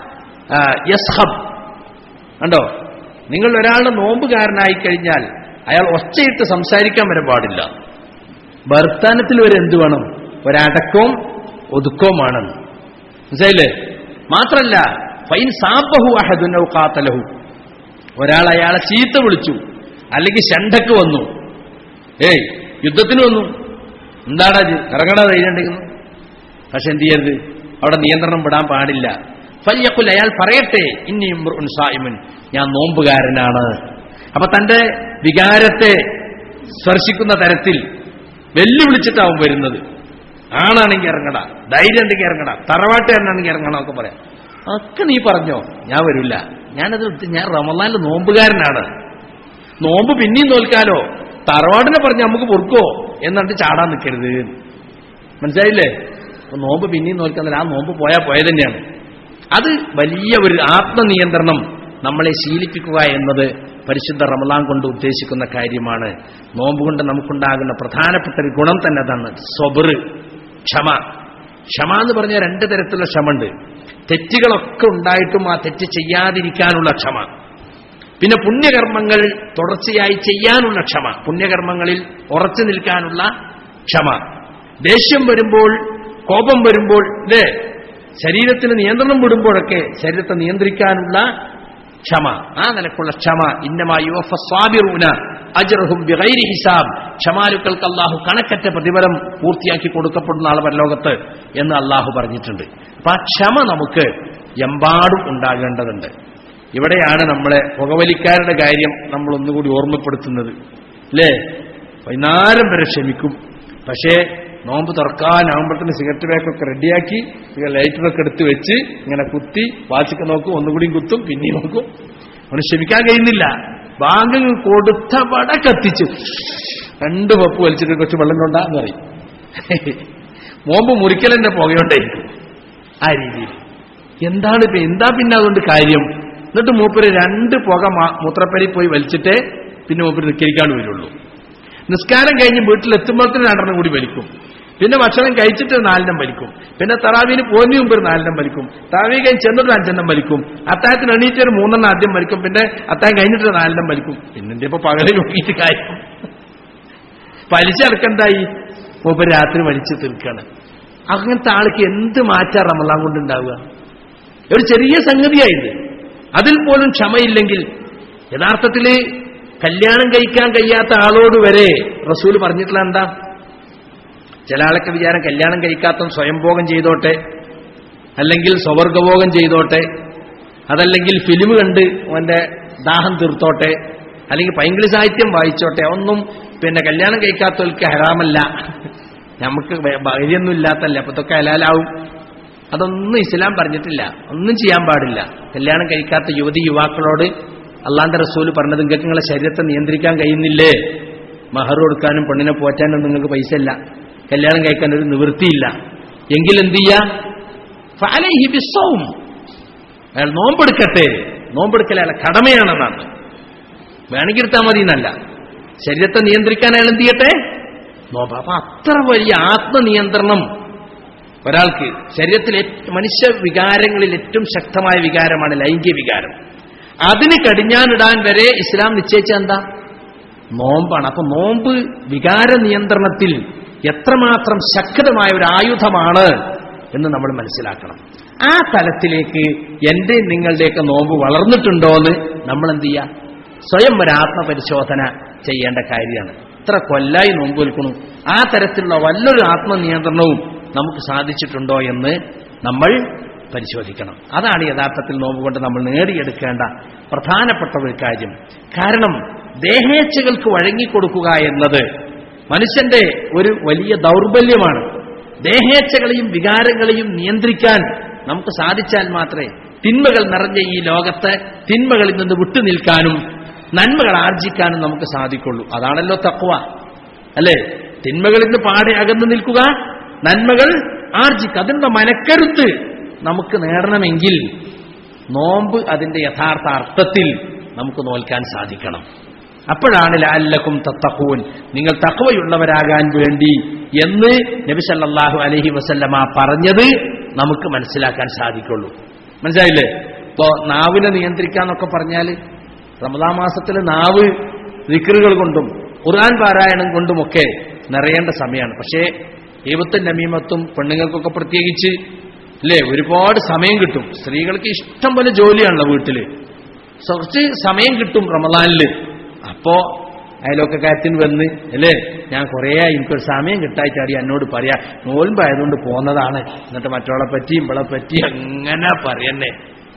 ആ, യസ്ഹബ് കണ്ടോ നിങ്ങൾ ഒരാളുടെ നോമ്പുകാരനായി കഴിഞ്ഞാൽ അയാൾ ഒച്ചയിട്ട് സംസാരിക്കാൻ വരെ പാടില്ല വർത്താനത്തിൽ വരെ എന്ത് വേണം ഒരടക്കവും ഒതുക്കവും വേണം മനസ്സിലായില്ലേ മാത്രല്ല ഫൈൻ സാബഹു അഹദുനൗ കാത്തലഹു ഒരാൾ അയാളെ ചീത്ത വിളിച്ചു അല്ലെങ്കിൽ ഷണ്ടക്ക് വന്നു ഏയ് യുദ്ധത്തിന് വന്നു എന്താടാ ഇത് ഇറങ്ങണ ധൈര്യമുണ്ടെങ്കിൽ പക്ഷെ എന്ത് ചെയ്യരുത് അവിടെ നിയന്ത്രണം വിടാൻ പാടില്ല ഫല്യക്കുൽ അയാൾ പറയട്ടെ ഇനിയും സായിമൻ ഞാൻ നോമ്പുകാരനാണ് അപ്പൊ തന്റെ വികാരത്തെ സ്പർശിക്കുന്ന തരത്തിൽ വെല്ലുവിളിച്ചിട്ടാവും വരുന്നത് ആണാണെങ്കിൽ ഇറങ്ങട ധൈര്യം ഉണ്ടെങ്കിൽ ഇറങ്ങട തറവാട്ടുകാരനാണെങ്കിൽ ഇറങ്ങണം ഒക്കെ പറയാം ഒക്കെ നീ പറഞ്ഞോ ഞാൻ വരില്ല ഞാനത് വിട്ട് ഞാൻ റമലാനിൽ നോമ്പുകാരനാണ് നോമ്പ് പിന്നെയും നോൽക്കാലോ തറവാടിനെ പറഞ്ഞ് നമുക്ക് പൊറുക്കോ എന്നിട്ട് ചാടാൻ നിൽക്കരുത് മനസ്സിലായില്ലേ അപ്പൊ നോമ്പ് പിന്നെയും നോൽക്കുന്നില്ല ആ നോമ്പ് പോയാൽ പോയ തന്നെയാണ് അത് വലിയ ഒരു ആത്മനിയന്ത്രണം നമ്മളെ ശീലിപ്പിക്കുക എന്നത് പരിശുദ്ധ റമലാൻ കൊണ്ട് ഉദ്ദേശിക്കുന്ന കാര്യമാണ് നോമ്പ് കൊണ്ട് നമുക്കുണ്ടാകുന്ന പ്രധാനപ്പെട്ട ഒരു ഗുണം തന്നെ അതാണ് സ്വബറ് ക്ഷമ ക്ഷമ എന്ന് പറഞ്ഞാൽ രണ്ട് തരത്തിലുള്ള ക്ഷമണ്ട് തെറ്റുകളൊക്കെ ഉണ്ടായിട്ടും ആ തെറ്റ് ചെയ്യാതിരിക്കാനുള്ള ക്ഷമ പിന്നെ പുണ്യകർമ്മങ്ങൾ തുടർച്ചയായി ചെയ്യാനുള്ള ക്ഷമ പുണ്യകർമ്മങ്ങളിൽ ഉറച്ചു നിൽക്കാനുള്ള ക്ഷമ ദേഷ്യം വരുമ്പോൾ കോപം വരുമ്പോൾ അല്ലേ ശരീരത്തിന് നിയന്ത്രണം വിടുമ്പോഴൊക്കെ ശരീരത്തെ നിയന്ത്രിക്കാനുള്ള ക്ഷമ ആ നിലക്കുള്ള ക്ഷമ ഇന്നമായുറൂന അജർഹും ബിഗൈരി ഹിസാബ് ക്ഷമാലുക്കൾക്ക് അള്ളാഹു കണക്കറ്റ പ്രതിഫലം പൂർത്തിയാക്കി കൊടുക്കപ്പെടുന്ന ആൾ പരലോകത്ത് എന്ന് അള്ളാഹു പറഞ്ഞിട്ടുണ്ട് അപ്പൊ ആ ക്ഷമ നമുക്ക് എമ്പാടും ഉണ്ടാകേണ്ടതുണ്ട് ഇവിടെയാണ് നമ്മളെ പുകവലിക്കാരുടെ കാര്യം നമ്മൾ ഒന്നുകൂടി ഓർമ്മപ്പെടുത്തുന്നത് അല്ലേ വൈകുന്നേരം വരെ ക്ഷമിക്കും പക്ഷേ നോമ്പ് തുറക്കാനാകുമ്പോഴത്തേന് സിഗരറ്റ് പാക്കൊക്കെ റെഡിയാക്കി ലൈറ്ററൊക്കെ എടുത്ത് വെച്ച് ഇങ്ങനെ കുത്തി വാച്ചിക്ക് നോക്കും ഒന്നുകൂടിയും കുത്തും പിന്നെയും നോക്കും അവന് ക്ഷമിക്കാൻ കഴിയുന്നില്ല ബാങ്ക് കൊടുത്ത വട കത്തിച്ചു രണ്ട് പപ്പ് വലിച്ചിട്ട് കുറച്ച് വെള്ളം കൊണ്ടാന്ന് പറയും നോമ്പ് മുറിക്കലെന്നെ പുകയോണ്ടായിരിക്കും ആ രീതിയിൽ എന്താണ് ഇപ്പൊ എന്താ പിന്നെ അതുകൊണ്ട് കാര്യം എന്നിട്ട് മൂപ്പര് രണ്ട് പുക മാ- മൂത്രപ്പരി പോയി വലിച്ചിട്ടേ പിന്നെ മൂപ്പര് നിസ്കരിക്കാൻ വരുള്ളൂ നിസ്കാരം കഴിഞ്ഞ് വീട്ടിലെത്തുമ്പോഴത്തേന് രണ്ടെണ്ണം കൂടി വലിക്കും പിന്നെ ഭക്ഷണം കഴിച്ചിട്ട് നാലെണ്ണം വലിക്കും പിന്നെ തറാവീന് പോകുന്ന മുമ്പ് ഒരു നാലെണ്ണം വലിക്കും തറാവി കഴിഞ്ഞ് ചെന്നിട്ട് അഞ്ചെണ്ണം വലിക്കും അത്താഴത്തിന് എണീറ്റ് ഒരു മൂന്നെണ്ണം ആദ്യം വലിക്കും പിന്നെ അത്താഴം കഴിഞ്ഞിട്ട് നാലെണ്ണം വലിക്കും പിന്നെ ഇപ്പൊ പകല് നോക്കിയിട്ട് കാര്യം വലിച്ചിറക്കെന്തായി മൂപ്പര് രാത്രി വലിച്ചു തീർക്കാണ് അങ്ങനത്തെ ആൾക്ക് എന്ത് മാറ്റാ റമലാൻ കൊണ്ടുണ്ടാവുക ഒരു ചെറിയ സംഗതിയായത് അതിൽ പോലും ക്ഷമയില്ലെങ്കിൽ യഥാർത്ഥത്തിൽ കല്യാണം കഴിക്കാൻ കഴിയാത്ത ആളോട് വരെ റസൂൽ പറഞ്ഞിട്ടുള്ള എന്താ ചില ആളൊക്കെ വിചാരം കല്യാണം കഴിക്കാത്ത സ്വയംഭോഗം ചെയ്തോട്ടെ അല്ലെങ്കിൽ സ്വവർഗഭോഗം ചെയ്തോട്ടെ അതല്ലെങ്കിൽ ഫിലിം കണ്ട് അവന്റെ ദാഹം തീർത്തോട്ടെ അല്ലെങ്കിൽ പൈങ്കിളി സാഹിത്യം വായിച്ചോട്ടെ ഒന്നും പിന്നെ കല്യാണം കഴിക്കാത്തവർക്ക് ഹരാമല്ല നമുക്ക് ഭാര്യൊന്നും ഇല്ലാത്തല്ലേ അപ്പൊ ഇതൊക്കെ ഹലാലാവും അതൊന്നും ഇസ്ലാം പറഞ്ഞിട്ടില്ല ഒന്നും ചെയ്യാൻ പാടില്ല കല്യാണം കഴിക്കാത്ത യുവതി യുവാക്കളോട് അള്ളാന്റെ റസൂല് പറഞ്ഞത് നിങ്ങൾക്ക് നിങ്ങളെ ശരീരത്തെ നിയന്ത്രിക്കാൻ കഴിയുന്നില്ലേ മഹർ കൊടുക്കാനും പെണ്ണിനെ പോറ്റാനും നിങ്ങൾക്ക് പൈസ ഇല്ല കല്യാണം കഴിക്കാൻ ഒരു നിവൃത്തിയില്ല എങ്കിൽ എന്ത് ചെയ്യാ ഫഅലൈഹി ബിസ്സൗം. അയാൾ നോമ്പെടുക്കട്ടെ നോമ്പെടുക്കൽ അയാളെ കടമയാണെന്നാണ് വേണമെങ്കിൽ എടുത്താൽ മതി എന്നല്ല ശരീരത്തെ നിയന്ത്രിക്കാൻ അയാൾ എന്ത് ചെയ്യട്ടെ നോമ്പ് അപ്പൊ അത്ര വലിയ ആത്മനിയന്ത്രണം ഒരാൾക്ക് ശരീരത്തിലെ ഏറ്റ- മനുഷ്യ വികാരങ്ങളിൽ ഏറ്റവും ശക്തമായ വികാരമാണ് ലൈംഗിക വികാരം അതിന് കടിഞ്ഞാനിടാൻ വരെ ഇസ്ലാം നിശ്ചയിച്ച എന്താ നോമ്പാണ് അപ്പൊ നോമ്പ് വികാര നിയന്ത്രണത്തിൽ എത്രമാത്രം ശക്തമായ ഒരു ആയുധമാണ് എന്ന് നമ്മൾ മനസ്സിലാക്കണം ആ തലത്തിലേക്ക് എന്റെ നിങ്ങളുടെയൊക്കെ നോമ്പ് വളർന്നിട്ടുണ്ടോ എന്ന് നമ്മൾ എന്ത് ചെയ്യുക സ്വയം ഒരു ആത്മപരിശോധന ചെയ്യേണ്ട കാര്യമാണ് ഇത്ര കൊല്ലായി നോമ്പ് നിൽക്കുന്നു ആ തരത്തിലുള്ള വല്ലൊരു ആത്മനിയന്ത്രണവും നമുക്ക് സാധിച്ചിട്ടുണ്ടോ എന്ന് നമ്മൾ പരിശോധിക്കണം അതാണ് യഥാർത്ഥത്തിൽ നോമ്പ് കൊണ്ട് നമ്മൾ നേടിയെടുക്കേണ്ട പ്രധാനപ്പെട്ട ഒരു കാര്യം കാരണം ദേഹേച്ഛകൾക്ക് വഴങ്ങിക്കൊടുക്കുക എന്നത് മനുഷ്യന്റെ ഒരു വലിയ ദൗർബല്യമാണ് ദേഹേച്ഛകളെയും വികാരങ്ങളെയും നിയന്ത്രിക്കാൻ നമുക്ക് സാധിച്ചാൽ മാത്രമേ തിന്മകൾ നിറഞ്ഞ ഈ ലോകത്ത് തിന്മകളിൽ നിന്ന് വിട്ടുനിൽക്കാനും നന്മകൾ ആർജിക്കാനും നമുക്ക് സാധിക്കുള്ളൂ അതാണല്ലോ തക്വ അല്ലേ തിന്മകളിൽ നിന്ന് പാടെ അകന്നു നിൽക്കുക നന്മകൾ ആർജിക്കുക അതിനുള്ള മനക്കരുത്ത് നമുക്ക് നേടണമെങ്കിൽ നോമ്പ് അതിന്റെ യഥാർത്ഥ അർത്ഥത്തിൽ നമുക്ക് നോൽക്കാൻ സാധിക്കണം അപ്പോഴാണ് ലാല്ലക്കും തത്തഹൂൻ നിങ്ങൾ തക്കവയുള്ളവരാകാൻ വേണ്ടി എന്ന് നബി സല്ലല്ലാഹു അലൈഹി വസല്ലമ പറഞ്ഞത് നമുക്ക് മനസ്സിലാക്കാൻ സാധിക്കുള്ളൂ മനസ്സിലായില്ലേ ഇപ്പോ നാവിനെ നിയന്ത്രിക്കാന്നൊക്കെ പറഞ്ഞാൽ റമദാ മാസത്തിൽ നാവ് ദിക്കറുകൾ കൊണ്ടും ഖുർആൻ പാരായണം കൊണ്ടുമൊക്കെ നിറയേണ്ട സമയമാണ് പക്ഷേ ദൈവത്തും നമീമത്തും പെണ്ണുങ്ങൾക്കൊക്കെ പ്രത്യേകിച്ച് അല്ലേ ഒരുപാട് സമയം കിട്ടും സ്ത്രീകൾക്ക് ഇഷ്ടം പോലെ ജോലിയാണല്ലോ വീട്ടില് കുറച്ച് സമയം കിട്ടും റമദാനില് അപ്പോ അയലോക്കക്കാരത്തിന് വന്ന് അല്ലേ ഞാൻ കുറേ എനിക്കൊരു സമയം കിട്ടായിട്ടാടി എന്നോട് പറയാ നോൽമ്പായതുകൊണ്ട് പോന്നതാണ് എന്നിട്ട് മറ്റുള്ള പറ്റി ഇവളെ പറ്റി അങ്ങനെ പറയന്നെ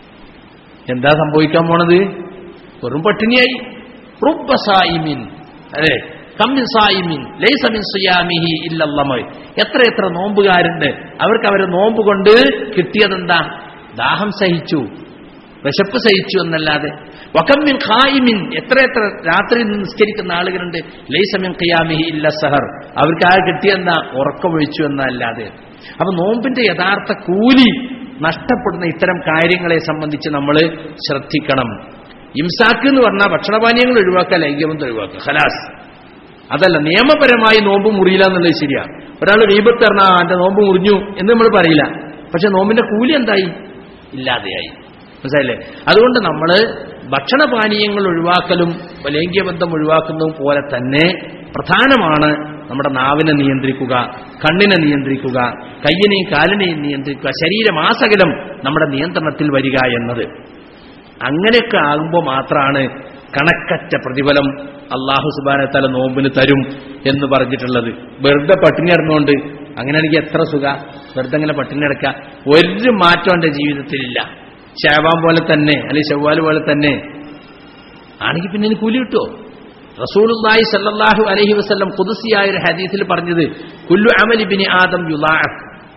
എന്താ സംഭവിക്കാൻ പോണത് വെറും പട്ടിണിയായി റുബ്ബ സായിമിൻ അതെ കമ്മിൻ സായിമിൻ ലൈസമിൻ സുയാമിഹി ഇല്ലല്ലമ എത്ര എത്ര നോമ്പുകാരുണ്ട് അവർക്ക് അവരെ നോമ്പ് കൊണ്ട് കിട്ടിയതെന്താ ദാഹം സഹിച്ചു വിശപ്പ് സഹിച്ചു എന്നല്ലാതെ വക്കമ്മിൻ ഖായിമിൻ എത്ര എത്ര രാത്രി നിസ്കരിക്കുന്ന ആളുകളുണ്ട് ലൈസമിൻ ഖിയാമിഹി ഇല്ല സഹർ അവർക്ക് ആ കിട്ടിയെന്താ ഉറക്കമൊഴിച്ചു എന്നല്ലാതെ അപ്പൊ നോമ്പിന്റെ യഥാർത്ഥ കൂലി നഷ്ടപ്പെടുന്ന ഇത്തരം കാര്യങ്ങളെ സംബന്ധിച്ച് നമ്മൾ ശ്രദ്ധിക്കണം ഇംസാക്ക് എന്ന് പറഞ്ഞാൽ ഭക്ഷണപാനീയങ്ങൾ ഒഴിവാക്കുക ലൈംഗികബന്ധം ഒഴിവാക്കുക ഖലാസ് അതല്ല നിയമപരമായി നോമ്പ് മുറിയില്ല എന്നുള്ളത് ശരിയാ ഒരാൾ വീപത്ത് പറഞ്ഞാൽ ആ എന്റെ നോമ്പ് മുറിഞ്ഞു എന്ന് നമ്മൾ പറയില്ല പക്ഷെ നോമ്പിന്റെ കൂലി എന്തായി ഇല്ലാതെയായി മനസ്സിലായില്ലേ അതുകൊണ്ട് നമ്മൾ ഭക്ഷണപാനീയങ്ങൾ ഒഴിവാക്കലും ലൈംഗികബന്ധം ഒഴിവാക്കുന്നതും പോലെ തന്നെ പ്രധാനമാണ് നമ്മുടെ നാവിനെ നിയന്ത്രിക്കുക കണ്ണിനെ നിയന്ത്രിക്കുക കയ്യിനെയും കാലിനെയും നിയന്ത്രിക്കുക ശരീരമാസകലം നമ്മുടെ നിയന്ത്രണത്തിൽ വരിക എന്നത് അങ്ങനെയൊക്കെ ആകുമ്പോൾ മാത്രമാണ് കണക്കറ്റ പ്രതിഫലം അള്ളാഹു സുബാനത്തല നോമ്പിന് തരും എന്ന് പറഞ്ഞിട്ടുള്ളത് വെറുതെ പട്ടിണി കിടന്നുകൊണ്ട് അങ്ങനെയാണെങ്കിൽ എത്ര സുഖ വെറുതെ അങ്ങനെ പട്ടിണി കിടക്കുക ഒരു മാറ്റം എൻ്റെ ജീവിതത്തിലില്ല ശാവാൻ പോലെ തന്നെ അല്ലെങ്കിൽ ചൊവ്വാല് പോലെ തന്നെ ആണെങ്കിൽ പിന്നെ എനിക്ക് കൂലി കിട്ടുമോ റസൂലുള്ളാഹി സല്ലല്ലാഹു അലൈഹി വസല്ലം ഖുദ്സിയായ ഒരു ഹദീസിൽ പറഞ്ഞത് കുല്ലു അമലി ബിനി ആദം യുലാഅഫ്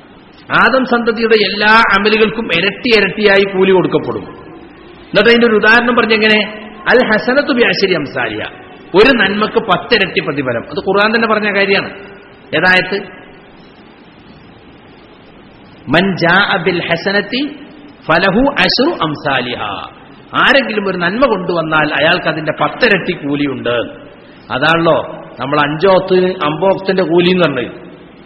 ആദം സന്തതിയുടെ എല്ലാ അമലുകൾക്കും ഇരട്ടി ഇരട്ടിയായി കൂലി കൊടുക്കപ്പെടും എന്നിട്ട് അതിന്റെ ഒരു ഉദാഹരണം പറഞ്ഞെങ്ങനെ അൽ ഹസനത്തു ബി അശരി അംസാലിയ ഒരു നന്മക്ക് പത്തിരട്ടി പ്രതിഫലം അത് ഖുർആൻ തന്നെ പറഞ്ഞ കാര്യമാണ് ഏതായത് മൻ ജാഅ ബിൽ ഹസനത്തി ഫലഹു അശ്രു അംസാലിഹ ആരെങ്കിലും ഒരു നന്മ കൊണ്ടുവന്നാൽ അയാൾക്ക് അതിന്റെ പത്തിരട്ടി കൂലിയുണ്ട് അതാണല്ലോ നമ്മൾ അഞ്ചോത്ത് അമ്പോത്തിന്റെ കൂലി എന്ന് പറഞ്ഞത്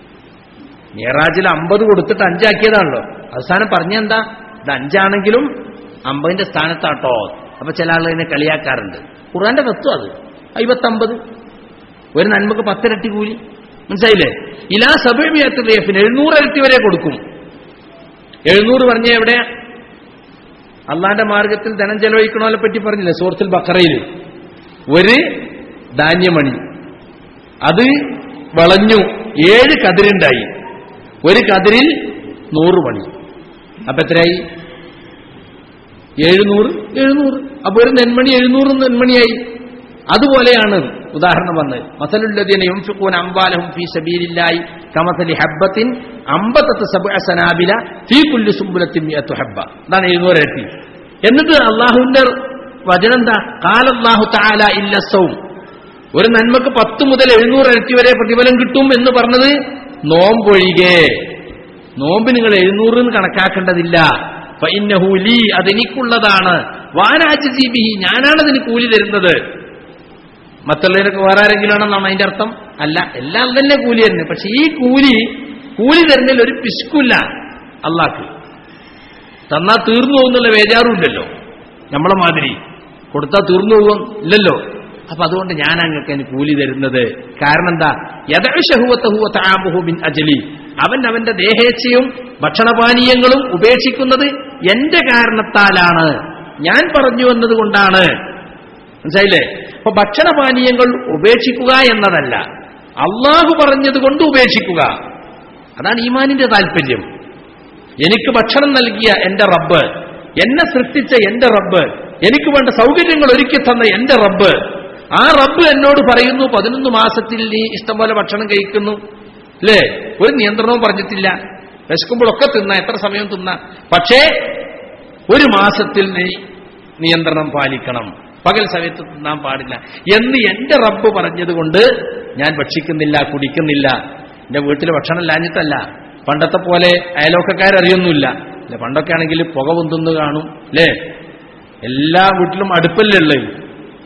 മിയറാജിൽ അമ്പത് കൊടുത്തിട്ട് അഞ്ചാക്കിയതാണല്ലോ അവസാനം പറഞ്ഞെന്താ ഇത് അഞ്ചാണെങ്കിലും അമ്പതിന്റെ സ്ഥാനത്താട്ടോ അപ്പൊ ചില ആളുകൾ ഇതിനെ കളിയാക്കാറുണ്ട് ഖുറാന്റെ തത്വം അത് അയ്പത്തമ്പത് ഒരു നന്മക്ക് പത്തിരട്ടി കൂലി മനസ്സിലായില്ലേ ഇലാ സബിയത്തിന് എഴുന്നൂറ് ഇരട്ടി വരെ കൊടുക്കും എഴുന്നൂറ് പറഞ്ഞ എവിടെ അള്ളാന്റെ മാർഗത്തിൽ ധനം ചെലവഴിക്കണോലെ പറ്റി പറഞ്ഞില്ലേ സൂറത്തിൽ ബക്കറയിൽ ഒരു ധാന്യമണി അത് വളഞ്ഞു ഏഴ് കതിരുണ്ടായി ഒരു കതിരിൽ നൂറ് മണി അപ്പൊ എത്രയായി എഴുന്നൂറ് എഴുന്നൂറ് അപ്പൊ ഒരു നെന്മണി എഴുന്നൂറ് നെന്മണിയായി അതുപോലെയാണ് ഉദാഹരണം വന്നത് മസലുല്ലദീന യുംഫിഖൂന അംവാലഹും ഫീ സബീലില്ലാഹി കമസലി ഹബ്ബത്തിൻ അമ്പത്തത്ത് സബ്അ സനാബില ഫീ കുല്ലി സുംബുലത്തിൻ മിഅത്തു ഹബ്ബ അതാണ് എഴുന്നൂറ് ഇരട്ടി എന്നിട്ട് അള്ളാഹുവിന്റെ വചനം എന്താ കാലല്ലാഹു തആല ഇല്ല സൗം ഒരു നന്മക്ക് പത്ത് മുതൽ എഴുന്നൂറ് ഇരട്ടി വരെ പ്രതിഫലം കിട്ടും എന്ന് പറഞ്ഞത് നോമ്പൊഴികെ നോമ്പ് നിങ്ങൾ എഴുന്നൂറ് എന്ന് കണക്കാക്കേണ്ടതില്ല ഫഇന്നഹു ലീ അതെനിക്കുള്ളതാണ് വാനാജീബിഹി ഞാനാണ് അതിന് കൂലി തരുന്നത് മറ്റുള്ളവരൊക്കെ വേറെ ആരെങ്കിലും ആണെന്നാണ് അതിന്റെ അർത്ഥം അല്ല എല്ലാം തന്നെ കൂലി തന്നെ പക്ഷെ ഈ കൂലി കൂലി തരുന്നതിൽ ഒരു പിശുക്കില്ല അള്ളാഹ് തന്നാ തീർന്നു പോകുന്നുള്ള വേജാറുമില്ലല്ലോ നമ്മളെ മാതിരി കൊടുത്താൽ തീർന്നു പോകും ഇല്ലല്ലോ അപ്പൊ അതുകൊണ്ട് ഞാൻ അങ്ങക്ക് അതിന് കൂലി തരുന്നത് കാരണം എന്താ യഥഷഹുവത്തഹുവത്താബുഹുബിൻ അജലി അവൻ അവന്റെ ദേഹേച്ഛയും ഭക്ഷണപാനീയങ്ങളും ഉപേക്ഷിക്കുന്നത് എന്റെ കാരണത്താലാണ് ഞാൻ പറഞ്ഞു എന്നതുകൊണ്ടാണ് മനസ്സിലായില്ലേ അപ്പൊ ഭക്ഷണപാനീയങ്ങൾ ഉപേക്ഷിക്കുക എന്നതല്ല അള്ളാഹു പറഞ്ഞത് കൊണ്ട് ഉപേക്ഷിക്കുക അതാണ് ഈമാനിന്റെ താല്പര്യം എനിക്ക് ഭക്ഷണം നൽകിയ എന്റെ റബ്ബ് എന്നെ സൃഷ്ടിച്ച എന്റെ റബ്ബ് എനിക്ക് വേണ്ട സൗകര്യങ്ങൾ ഒരുക്കി തന്ന എന്റെ റബ്ബ് ആ റബ്ബ് എന്നോട് പറയുന്നു പതിനൊന്ന് മാസത്തിൽ നീ ഇഷ്ടംപോലെ ഭക്ഷണം കഴിക്കുന്നു അല്ലേ ഒരു നിയന്ത്രണവും പറഞ്ഞിട്ടില്ല വിശക്കുമ്പോഴൊക്കെ തിന്ന എത്ര സമയം തിന്ന പക്ഷേ ഒരു മാസത്തിൽ നീ നിയന്ത്രണം പാലിക്കണം പകൽ സമയത്ത് തിന്നാൻ പാടില്ല എന്ന് എന്റെ റബ്ബ് പറഞ്ഞതുകൊണ്ട് ഞാൻ ഭക്ഷിക്കുന്നില്ല കുടിക്കുന്നില്ല എന്റെ വീട്ടിൽ ഭക്ഷണം ഇല്ലാഞ്ഞിട്ടല്ല പണ്ടത്തെ പോലെ അയലോക്കക്കാരറിയൊന്നുമില്ല അല്ലെ പണ്ടൊക്കെ ആണെങ്കിൽ പുക പൊന്തുന്നു കാണും അല്ലേ എല്ലാ വീട്ടിലും അടുപ്പല്ലേ ഉള്ളത്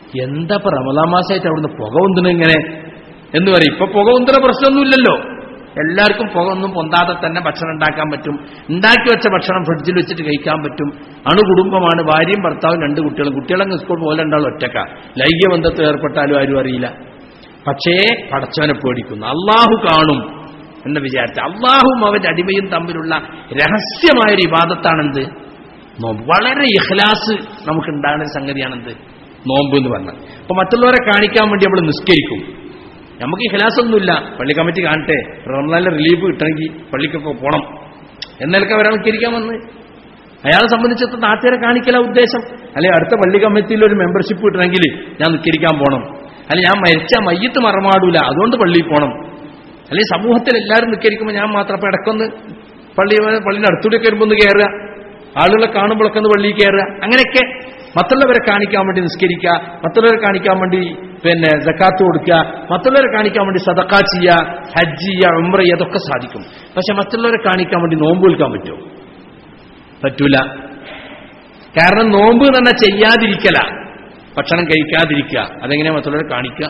എന്താ ഇപ്പൊ റമദാ മാസമായിട്ട് അവിടുന്ന് പുക പൊന്തുന്നു ഇങ്ങനെ എന്ന് പറയും ഇപ്പൊ പുക പൊന്തുന്ന പ്രശ്നമൊന്നുമില്ലല്ലോ എല്ലാവർക്കും പുക ഒന്നും പൊന്താതെ തന്നെ ഭക്ഷണം ഉണ്ടാക്കാൻ പറ്റും ഉണ്ടാക്കി വെച്ച ഭക്ഷണം ഫ്രിഡ്ജിൽ വെച്ചിട്ട് കഴിക്കാൻ പറ്റും അണുകുടുംബമാണ് ഭാര്യയും ഭർത്താവും രണ്ട് കുട്ടികളും കുട്ടികളങ്ങ് സ്കൂൾ പോലെ ഉണ്ടാവും ഒറ്റക്ക ലൈംഗിക ബന്ധത്തിൽ ഏർപ്പെട്ടാലും ആരും അറിയില്ല പക്ഷേ പടച്ചവനെ പേടിക്കുന്നു അള്ളാഹു കാണും എന്ന് വിചാരിച്ച അള്ളാഹും അവന്റെ അടിമയും തമ്മിലുള്ള രഹസ്യമായൊരു ഇബാദത്താണെന്ത് നോമ്പ് വളരെ ഇഖ്ലാസ് നമുക്ക് ഉണ്ടാകുന്ന ഒരു സംഗതിയാണെന്ത് നോമ്പ് എന്ന് പറഞ്ഞാൽ അപ്പൊ മറ്റുള്ളവരെ കാണിക്കാൻ വേണ്ടി നമ്മൾ നിസ്കരിക്കും നമുക്ക് ഇഖ്ലാസ് ഒന്നുമില്ല പള്ളി കമ്മിറ്റി കാണട്ടെ റംസാനിലെ റിലീഫ് കിട്ടണമെങ്കിൽ പള്ളിക്കൊക്കെ പോകണം എന്നൊക്കെ ഒരാൾ നിസ്കരിക്കാൻ വന്ന് അയാളെ സംബന്ധിച്ചിടത്ത് നാട്ടുകാരെ കാണിക്കല ഉദ്ദേശം അല്ലെ അടുത്ത പള്ളി കമ്മിറ്റിയിൽ ഒരു മെമ്പർഷിപ്പ് കിട്ടണമെങ്കിൽ ഞാൻ നിസ്കരിക്കാൻ പോകണം അല്ലെ ഞാൻ മരിച്ച മയ്യത്ത് മറമാടൂല അതുകൊണ്ട് പള്ളിയിൽ പോകണം അല്ലെങ്കിൽ സമൂഹത്തിൽ എല്ലാവരും നിൽക്കരിക്കുമ്പോൾ ഞാൻ മാത്രം അപ്പൊ ഇടക്കൊന്ന് പള്ളി പള്ളിയുടെ അടുത്തൂടെയൊക്കെ വരുമ്പോൾ ഒന്ന് കയറുക ആളുകളെ കാണുമ്പോഴൊക്കെ ഒന്ന് പള്ളിയിൽ കയറുക അങ്ങനെയൊക്കെ മറ്റുള്ളവരെ കാണിക്കാൻ വേണ്ടി നിസ്കരിക്കുക മറ്റുള്ളവരെ കാണിക്കാൻ വേണ്ടി പിന്നെ ജക്കാത്ത് കൊടുക്കുക മറ്റുള്ളവരെ കാണിക്കാൻ വേണ്ടി സദക്ക ചെയ്യുക ഹജ്ജ് ചെയ്യുക ഉമ്ര ചെയ്യുക അതൊക്കെ സാധിക്കും പക്ഷെ മറ്റുള്ളവരെ കാണിക്കാൻ വേണ്ടി നോമ്പ് വിൽക്കാൻ പറ്റുമോ പറ്റൂല കാരണം നോമ്പ് തന്നെ ചെയ്യാതിരിക്കല ഭക്ഷണം കഴിക്കാതിരിക്കുക അതെങ്ങനെയാ മറ്റുള്ളവരെ കാണിക്കുക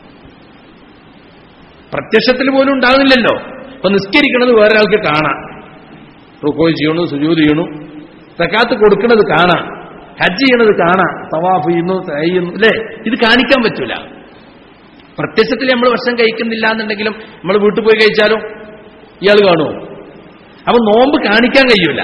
പ്രത്യക്ഷത്തിൽ പോലും ഉണ്ടാകുന്നില്ലല്ലോ അപ്പൊ നിസ്കരിക്കുന്നത് വേറെ ആൾക്ക് കാണാം റുക്കോയ് ചെയ്യണു സുജൂത് ചെയ്യണു തക്കാത്ത് കൊടുക്കുന്നത് കാണാം ഹജ്ജ് ചെയ്യണത് കാണാം തവാഫ് ചെയ്യുന്നു ചെയ്യുന്നു അല്ലേ ഇത് കാണിക്കാൻ പറ്റൂല പ്രത്യക്ഷത്തിൽ നമ്മൾ ഭക്ഷണം കഴിക്കുന്നില്ല എന്നുണ്ടെങ്കിലും നമ്മൾ വീട്ടിൽ പോയി കഴിച്ചാലോ ഇയാൾ കാണുമോ അപ്പൊ നോമ്പ് കാണിക്കാൻ കഴിയൂല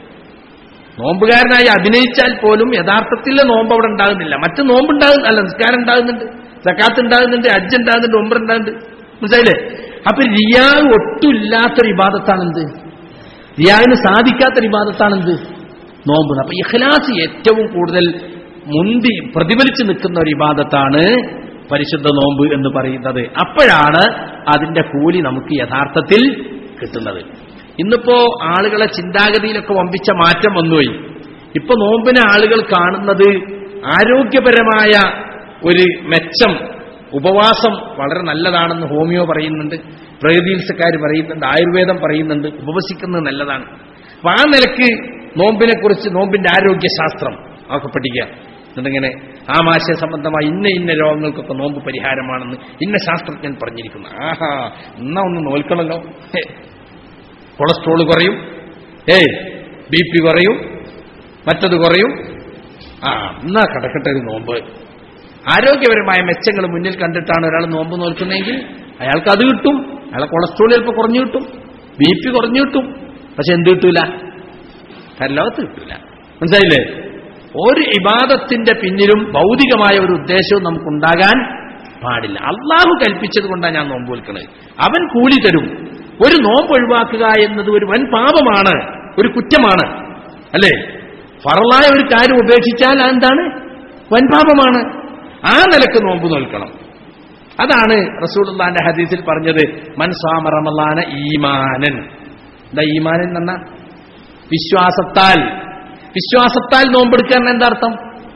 നോമ്പുകാരനായി അഭിനയിച്ചാൽ പോലും യഥാർത്ഥത്തിലെ നോമ്പ് അവിടെ ഉണ്ടാകുന്നില്ല മറ്റ് നോമ്പ് ഉണ്ടാകുന്ന അല്ല നിസ്കാരം ഉണ്ടാകുന്നുണ്ട് സക്കാത്ത് ഉണ്ടാകുന്നുണ്ട് ഹജ്ജ് ഉണ്ടാകുന്നുണ്ട് ഒമ്പർ ഉണ്ടാകുന്നുണ്ട് മനസ്സിലായില്ലേ അപ്പൊ റിയാ ഒട്ടുമില്ലാത്തൊരു ഇബാദത്താണെന്ത് റിയാവിന് സാധിക്കാത്തൊരു ഇബാദത്താണെന്ത് നോമ്പ് അപ്പൊ ഇഖ്ലാസ് ഏറ്റവും കൂടുതൽ മുന്തി പ്രതിഫലിച്ചു നിൽക്കുന്ന ഒരു ഇബാദത്താണ് പരിശുദ്ധ നോമ്പ് എന്ന് പറയുന്നത് അപ്പോഴാണ് അതിന്റെ കൂലി നമുക്ക് യഥാർത്ഥത്തിൽ കിട്ടുന്നത് ഇന്നിപ്പോ ആളുകളെ ചിന്താഗതിയിലൊക്കെ വമ്പിച്ച മാറ്റം വന്നുപോയി ഇപ്പൊ നോമ്പിനെ ആളുകൾ കാണുന്നത് ആരോഗ്യപരമായ ഒരു മെച്ചം ഉപവാസം വളരെ നല്ലതാണെന്ന് ഹോമിയോ പറയുന്നുണ്ട് പ്രകൃതിത്സക്കാർ പറയുന്നുണ്ട് ആയുർവേദം പറയുന്നുണ്ട് ഉപവസിക്കുന്നത് നല്ലതാണ് അപ്പൊ ആ നിലക്ക് നോമ്പിനെ കുറിച്ച് നോമ്പിന്റെ ആരോഗ്യശാസ്ത്രം ഒക്കെ പഠിക്കുക എന്നിട്ടിങ്ങനെ ആമാശയ സംബന്ധമായ ഇന്ന ഇന്ന രോഗങ്ങൾക്കൊക്കെ നോമ്പ് പരിഹാരമാണെന്ന് ഇന്ന ശാസ്ത്രജ്ഞൻ പറഞ്ഞിരിക്കുന്നു ആഹാ എന്നാ ഒന്ന് നോൽക്കണല്ലോ ഹേ, കൊളസ്ട്രോൾ കുറയും ഏയ് ബി പി കുറയും മറ്റത് കുറയും ആ എന്നാ കിടക്കട്ടെ ഒരു നോമ്പ് ആരോഗ്യപരമായ മെച്ചങ്ങൾ മുന്നിൽ കണ്ടിട്ടാണ് ഒരാൾ നോമ്പ് നോൽക്കുന്നതെങ്കിൽ അയാൾക്ക് അത് കിട്ടും അയാളെ കൊളസ്ട്രോൾ ചിലപ്പോൾ കുറഞ്ഞു കിട്ടും ബി പി കുറഞ്ഞു കിട്ടും പക്ഷെ എന്ത് കിട്ടൂല പരലോകത്ത് കിട്ടൂല മനസ്സിലായില്ലേ ഒരു ഇബാദത്തിന്റെ പിന്നിലും ഭൗതികമായ ഒരു ഉദ്ദേശവും നമുക്കുണ്ടാകാൻ പാടില്ല അള്ളാഹു കൽപ്പിച്ചത് കൊണ്ടാണ് ഞാൻ നോമ്പ് വിൽക്കുന്നത് അവൻ കൂലി തരും ഒരു നോമ്പ് ഒഴിവാക്കുക എന്നത് ഒരു വൻ പാപമാണ് ഒരു കുറ്റമാണ് അല്ലേ ഫറലായ ഒരു കാര്യം ഉപേക്ഷിച്ചാൽ എന്താണ് വൻപാപമാണ് ആ നിലക്ക് നോമ്പ് നോൽക്കണം അതാണ് റസൂലുള്ളാന്റെ ഹദീസിൽ പറഞ്ഞത് മൻ സ്വാമ റമളാന ഈമാനൻ എന്താ ഈമാനൻ എന്ന വിശ്വാസത്താൽ വിശ്വാസത്താൽ നോമ്പെടുക്കാൻ എന്താ അർത്ഥം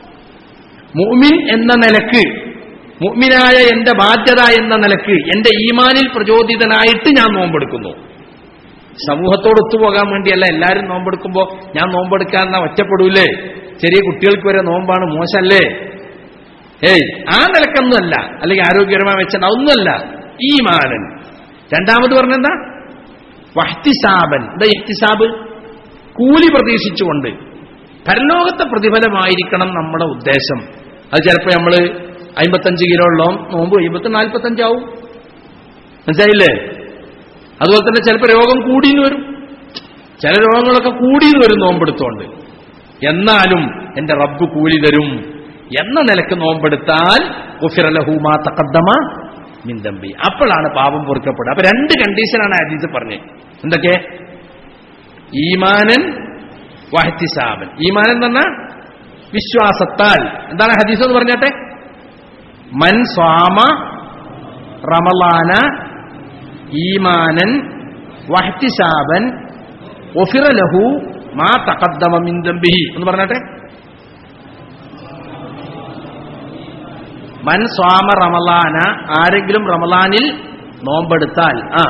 മുഅ്മിൻ എന്ന നിലക്ക് മുഅ്മിനായ എന്റെ ബാധ്യത എന്ന നിലക്ക് എന്റെ ഈമാനിൽ പ്രചോദിതനായിട്ട് ഞാൻ നോമ്പെടുക്കുന്നു സമൂഹത്തോട് ഒത്തുപോകാൻ വേണ്ടിയല്ല എല്ലാവരും നോമ്പെടുക്കുമ്പോൾ ഞാൻ നോമ്പെടുക്കാൻ എന്നാ ഒറ്റപ്പെടൂലേ ചെറിയ കുട്ടികൾക്ക് വരെ നോമ്പാണ് മോശമല്ലേ ഏയ് ആ നിലക്കൊന്നുമല്ല അല്ലെങ്കിൽ ആരോഗ്യപരമായി വെച്ചാൽ ഒന്നുമല്ല ഈമാനൻ രണ്ടാമത് പറഞ്ഞെന്താ വഹ്തിസാബൻ എന്താ ഇഹ്തിസാബ് കൂലി പ്രതീക്ഷിച്ചുകൊണ്ട് പരലോകത്തെ പ്രതിഫലമായിരിക്കണം നമ്മുടെ ഉദ്ദേശം അത് ചിലപ്പോൾ നമ്മൾ അമ്പത്തഞ്ച് കിലോ ഉള്ള നോമ്പ് കഴിയുമ്പോൾ നാൽപ്പത്തഞ്ചാവും മനസ്സിലായില്ലേ അതുപോലെ തന്നെ ചിലപ്പോൾ രോഗം കൂടിയെന്ന് വരും ചില രോഗങ്ങളൊക്കെ കൂടിയെന്ന് വരും നോമ്പെടുത്തോണ്ട് എന്നാലും എന്റെ റബ്ബ് കൂലി തരും എന്ന നിലക്ക് നോമ്പെടുത്താൽ ഉഫിറലഹൂമാ തക്കദ്ദമ മിന്തമ്പി അപ്പോഴാണ് പാപം പൊറുക്കപ്പെടുക അപ്പൊ രണ്ട് കണ്ടീഷനാണ് ഹദീസ് പറഞ്ഞത് എന്തൊക്കെ ഈമാനൻ വഹത്തിസാബൻ ഈമാനൻ എന്ന് പറഞ്ഞാൽ വിശ്വാസത്താൽ എന്താണ് ഹദീസ് എന്ന് പറഞ്ഞാട്ടെ മൻ സ്വാമ റമലാന ഈമാനൻ വഹ്തിസാബൻ ഒഫിറ ലഹു മാ തഖദ്ദമ മിൻ ദംബിഹി എന്ന് പറഞ്ഞാട്ടെ മൻ സ്വാമ റമലാന ആരെങ്കിലും റമലാനിൽ നോമ്പെടുത്താൽ ആ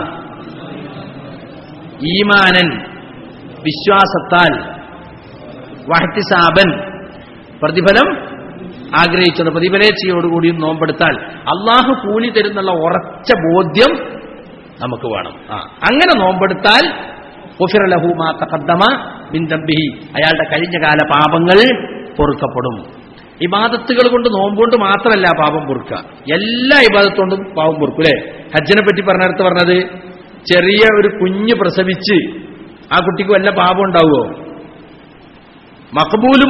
ഈമാനൻ വിശ്വാസത്താൽ വഹത്തിസാബൻ പ്രതിഫലം ആഗ്രഹിച്ചത് പ്രതിഫലേച്ഛയോടുകൂടിയും നോമ്പെടുത്താൽ അള്ളാഹു കൂലി തരുന്നുള്ള ഉറച്ച ബോധ്യം നമുക്ക് വേണം ആ അങ്ങനെ നോമ്പെടുത്താൽ ഗുഫിറ ലഹു മാ തഖദ്ദമ മിൻ ദംബിഹി അയാളുടെ കഴിഞ്ഞ കാല പാപങ്ങൾ പൊറുക്കപ്പെടും ഇബാദത്തുകൾ കൊണ്ട് നോമ്പുകൊണ്ട് മാത്രമല്ല പാപം പൊറുക്കുക എല്ലാ ഇബാദത്തുകൊണ്ടും പാപം പൊറുക്കും അല്ലേ ഹജ്ജിനെ പറ്റി പറഞ്ഞിടത്ത് പറഞ്ഞത് ചെറിയ ഒരു കുഞ്ഞ് പ്രസവിച്ച് ആ കുട്ടിക്ക് വല്ല പാപം ഉണ്ടാവുമോ മഖബൂലും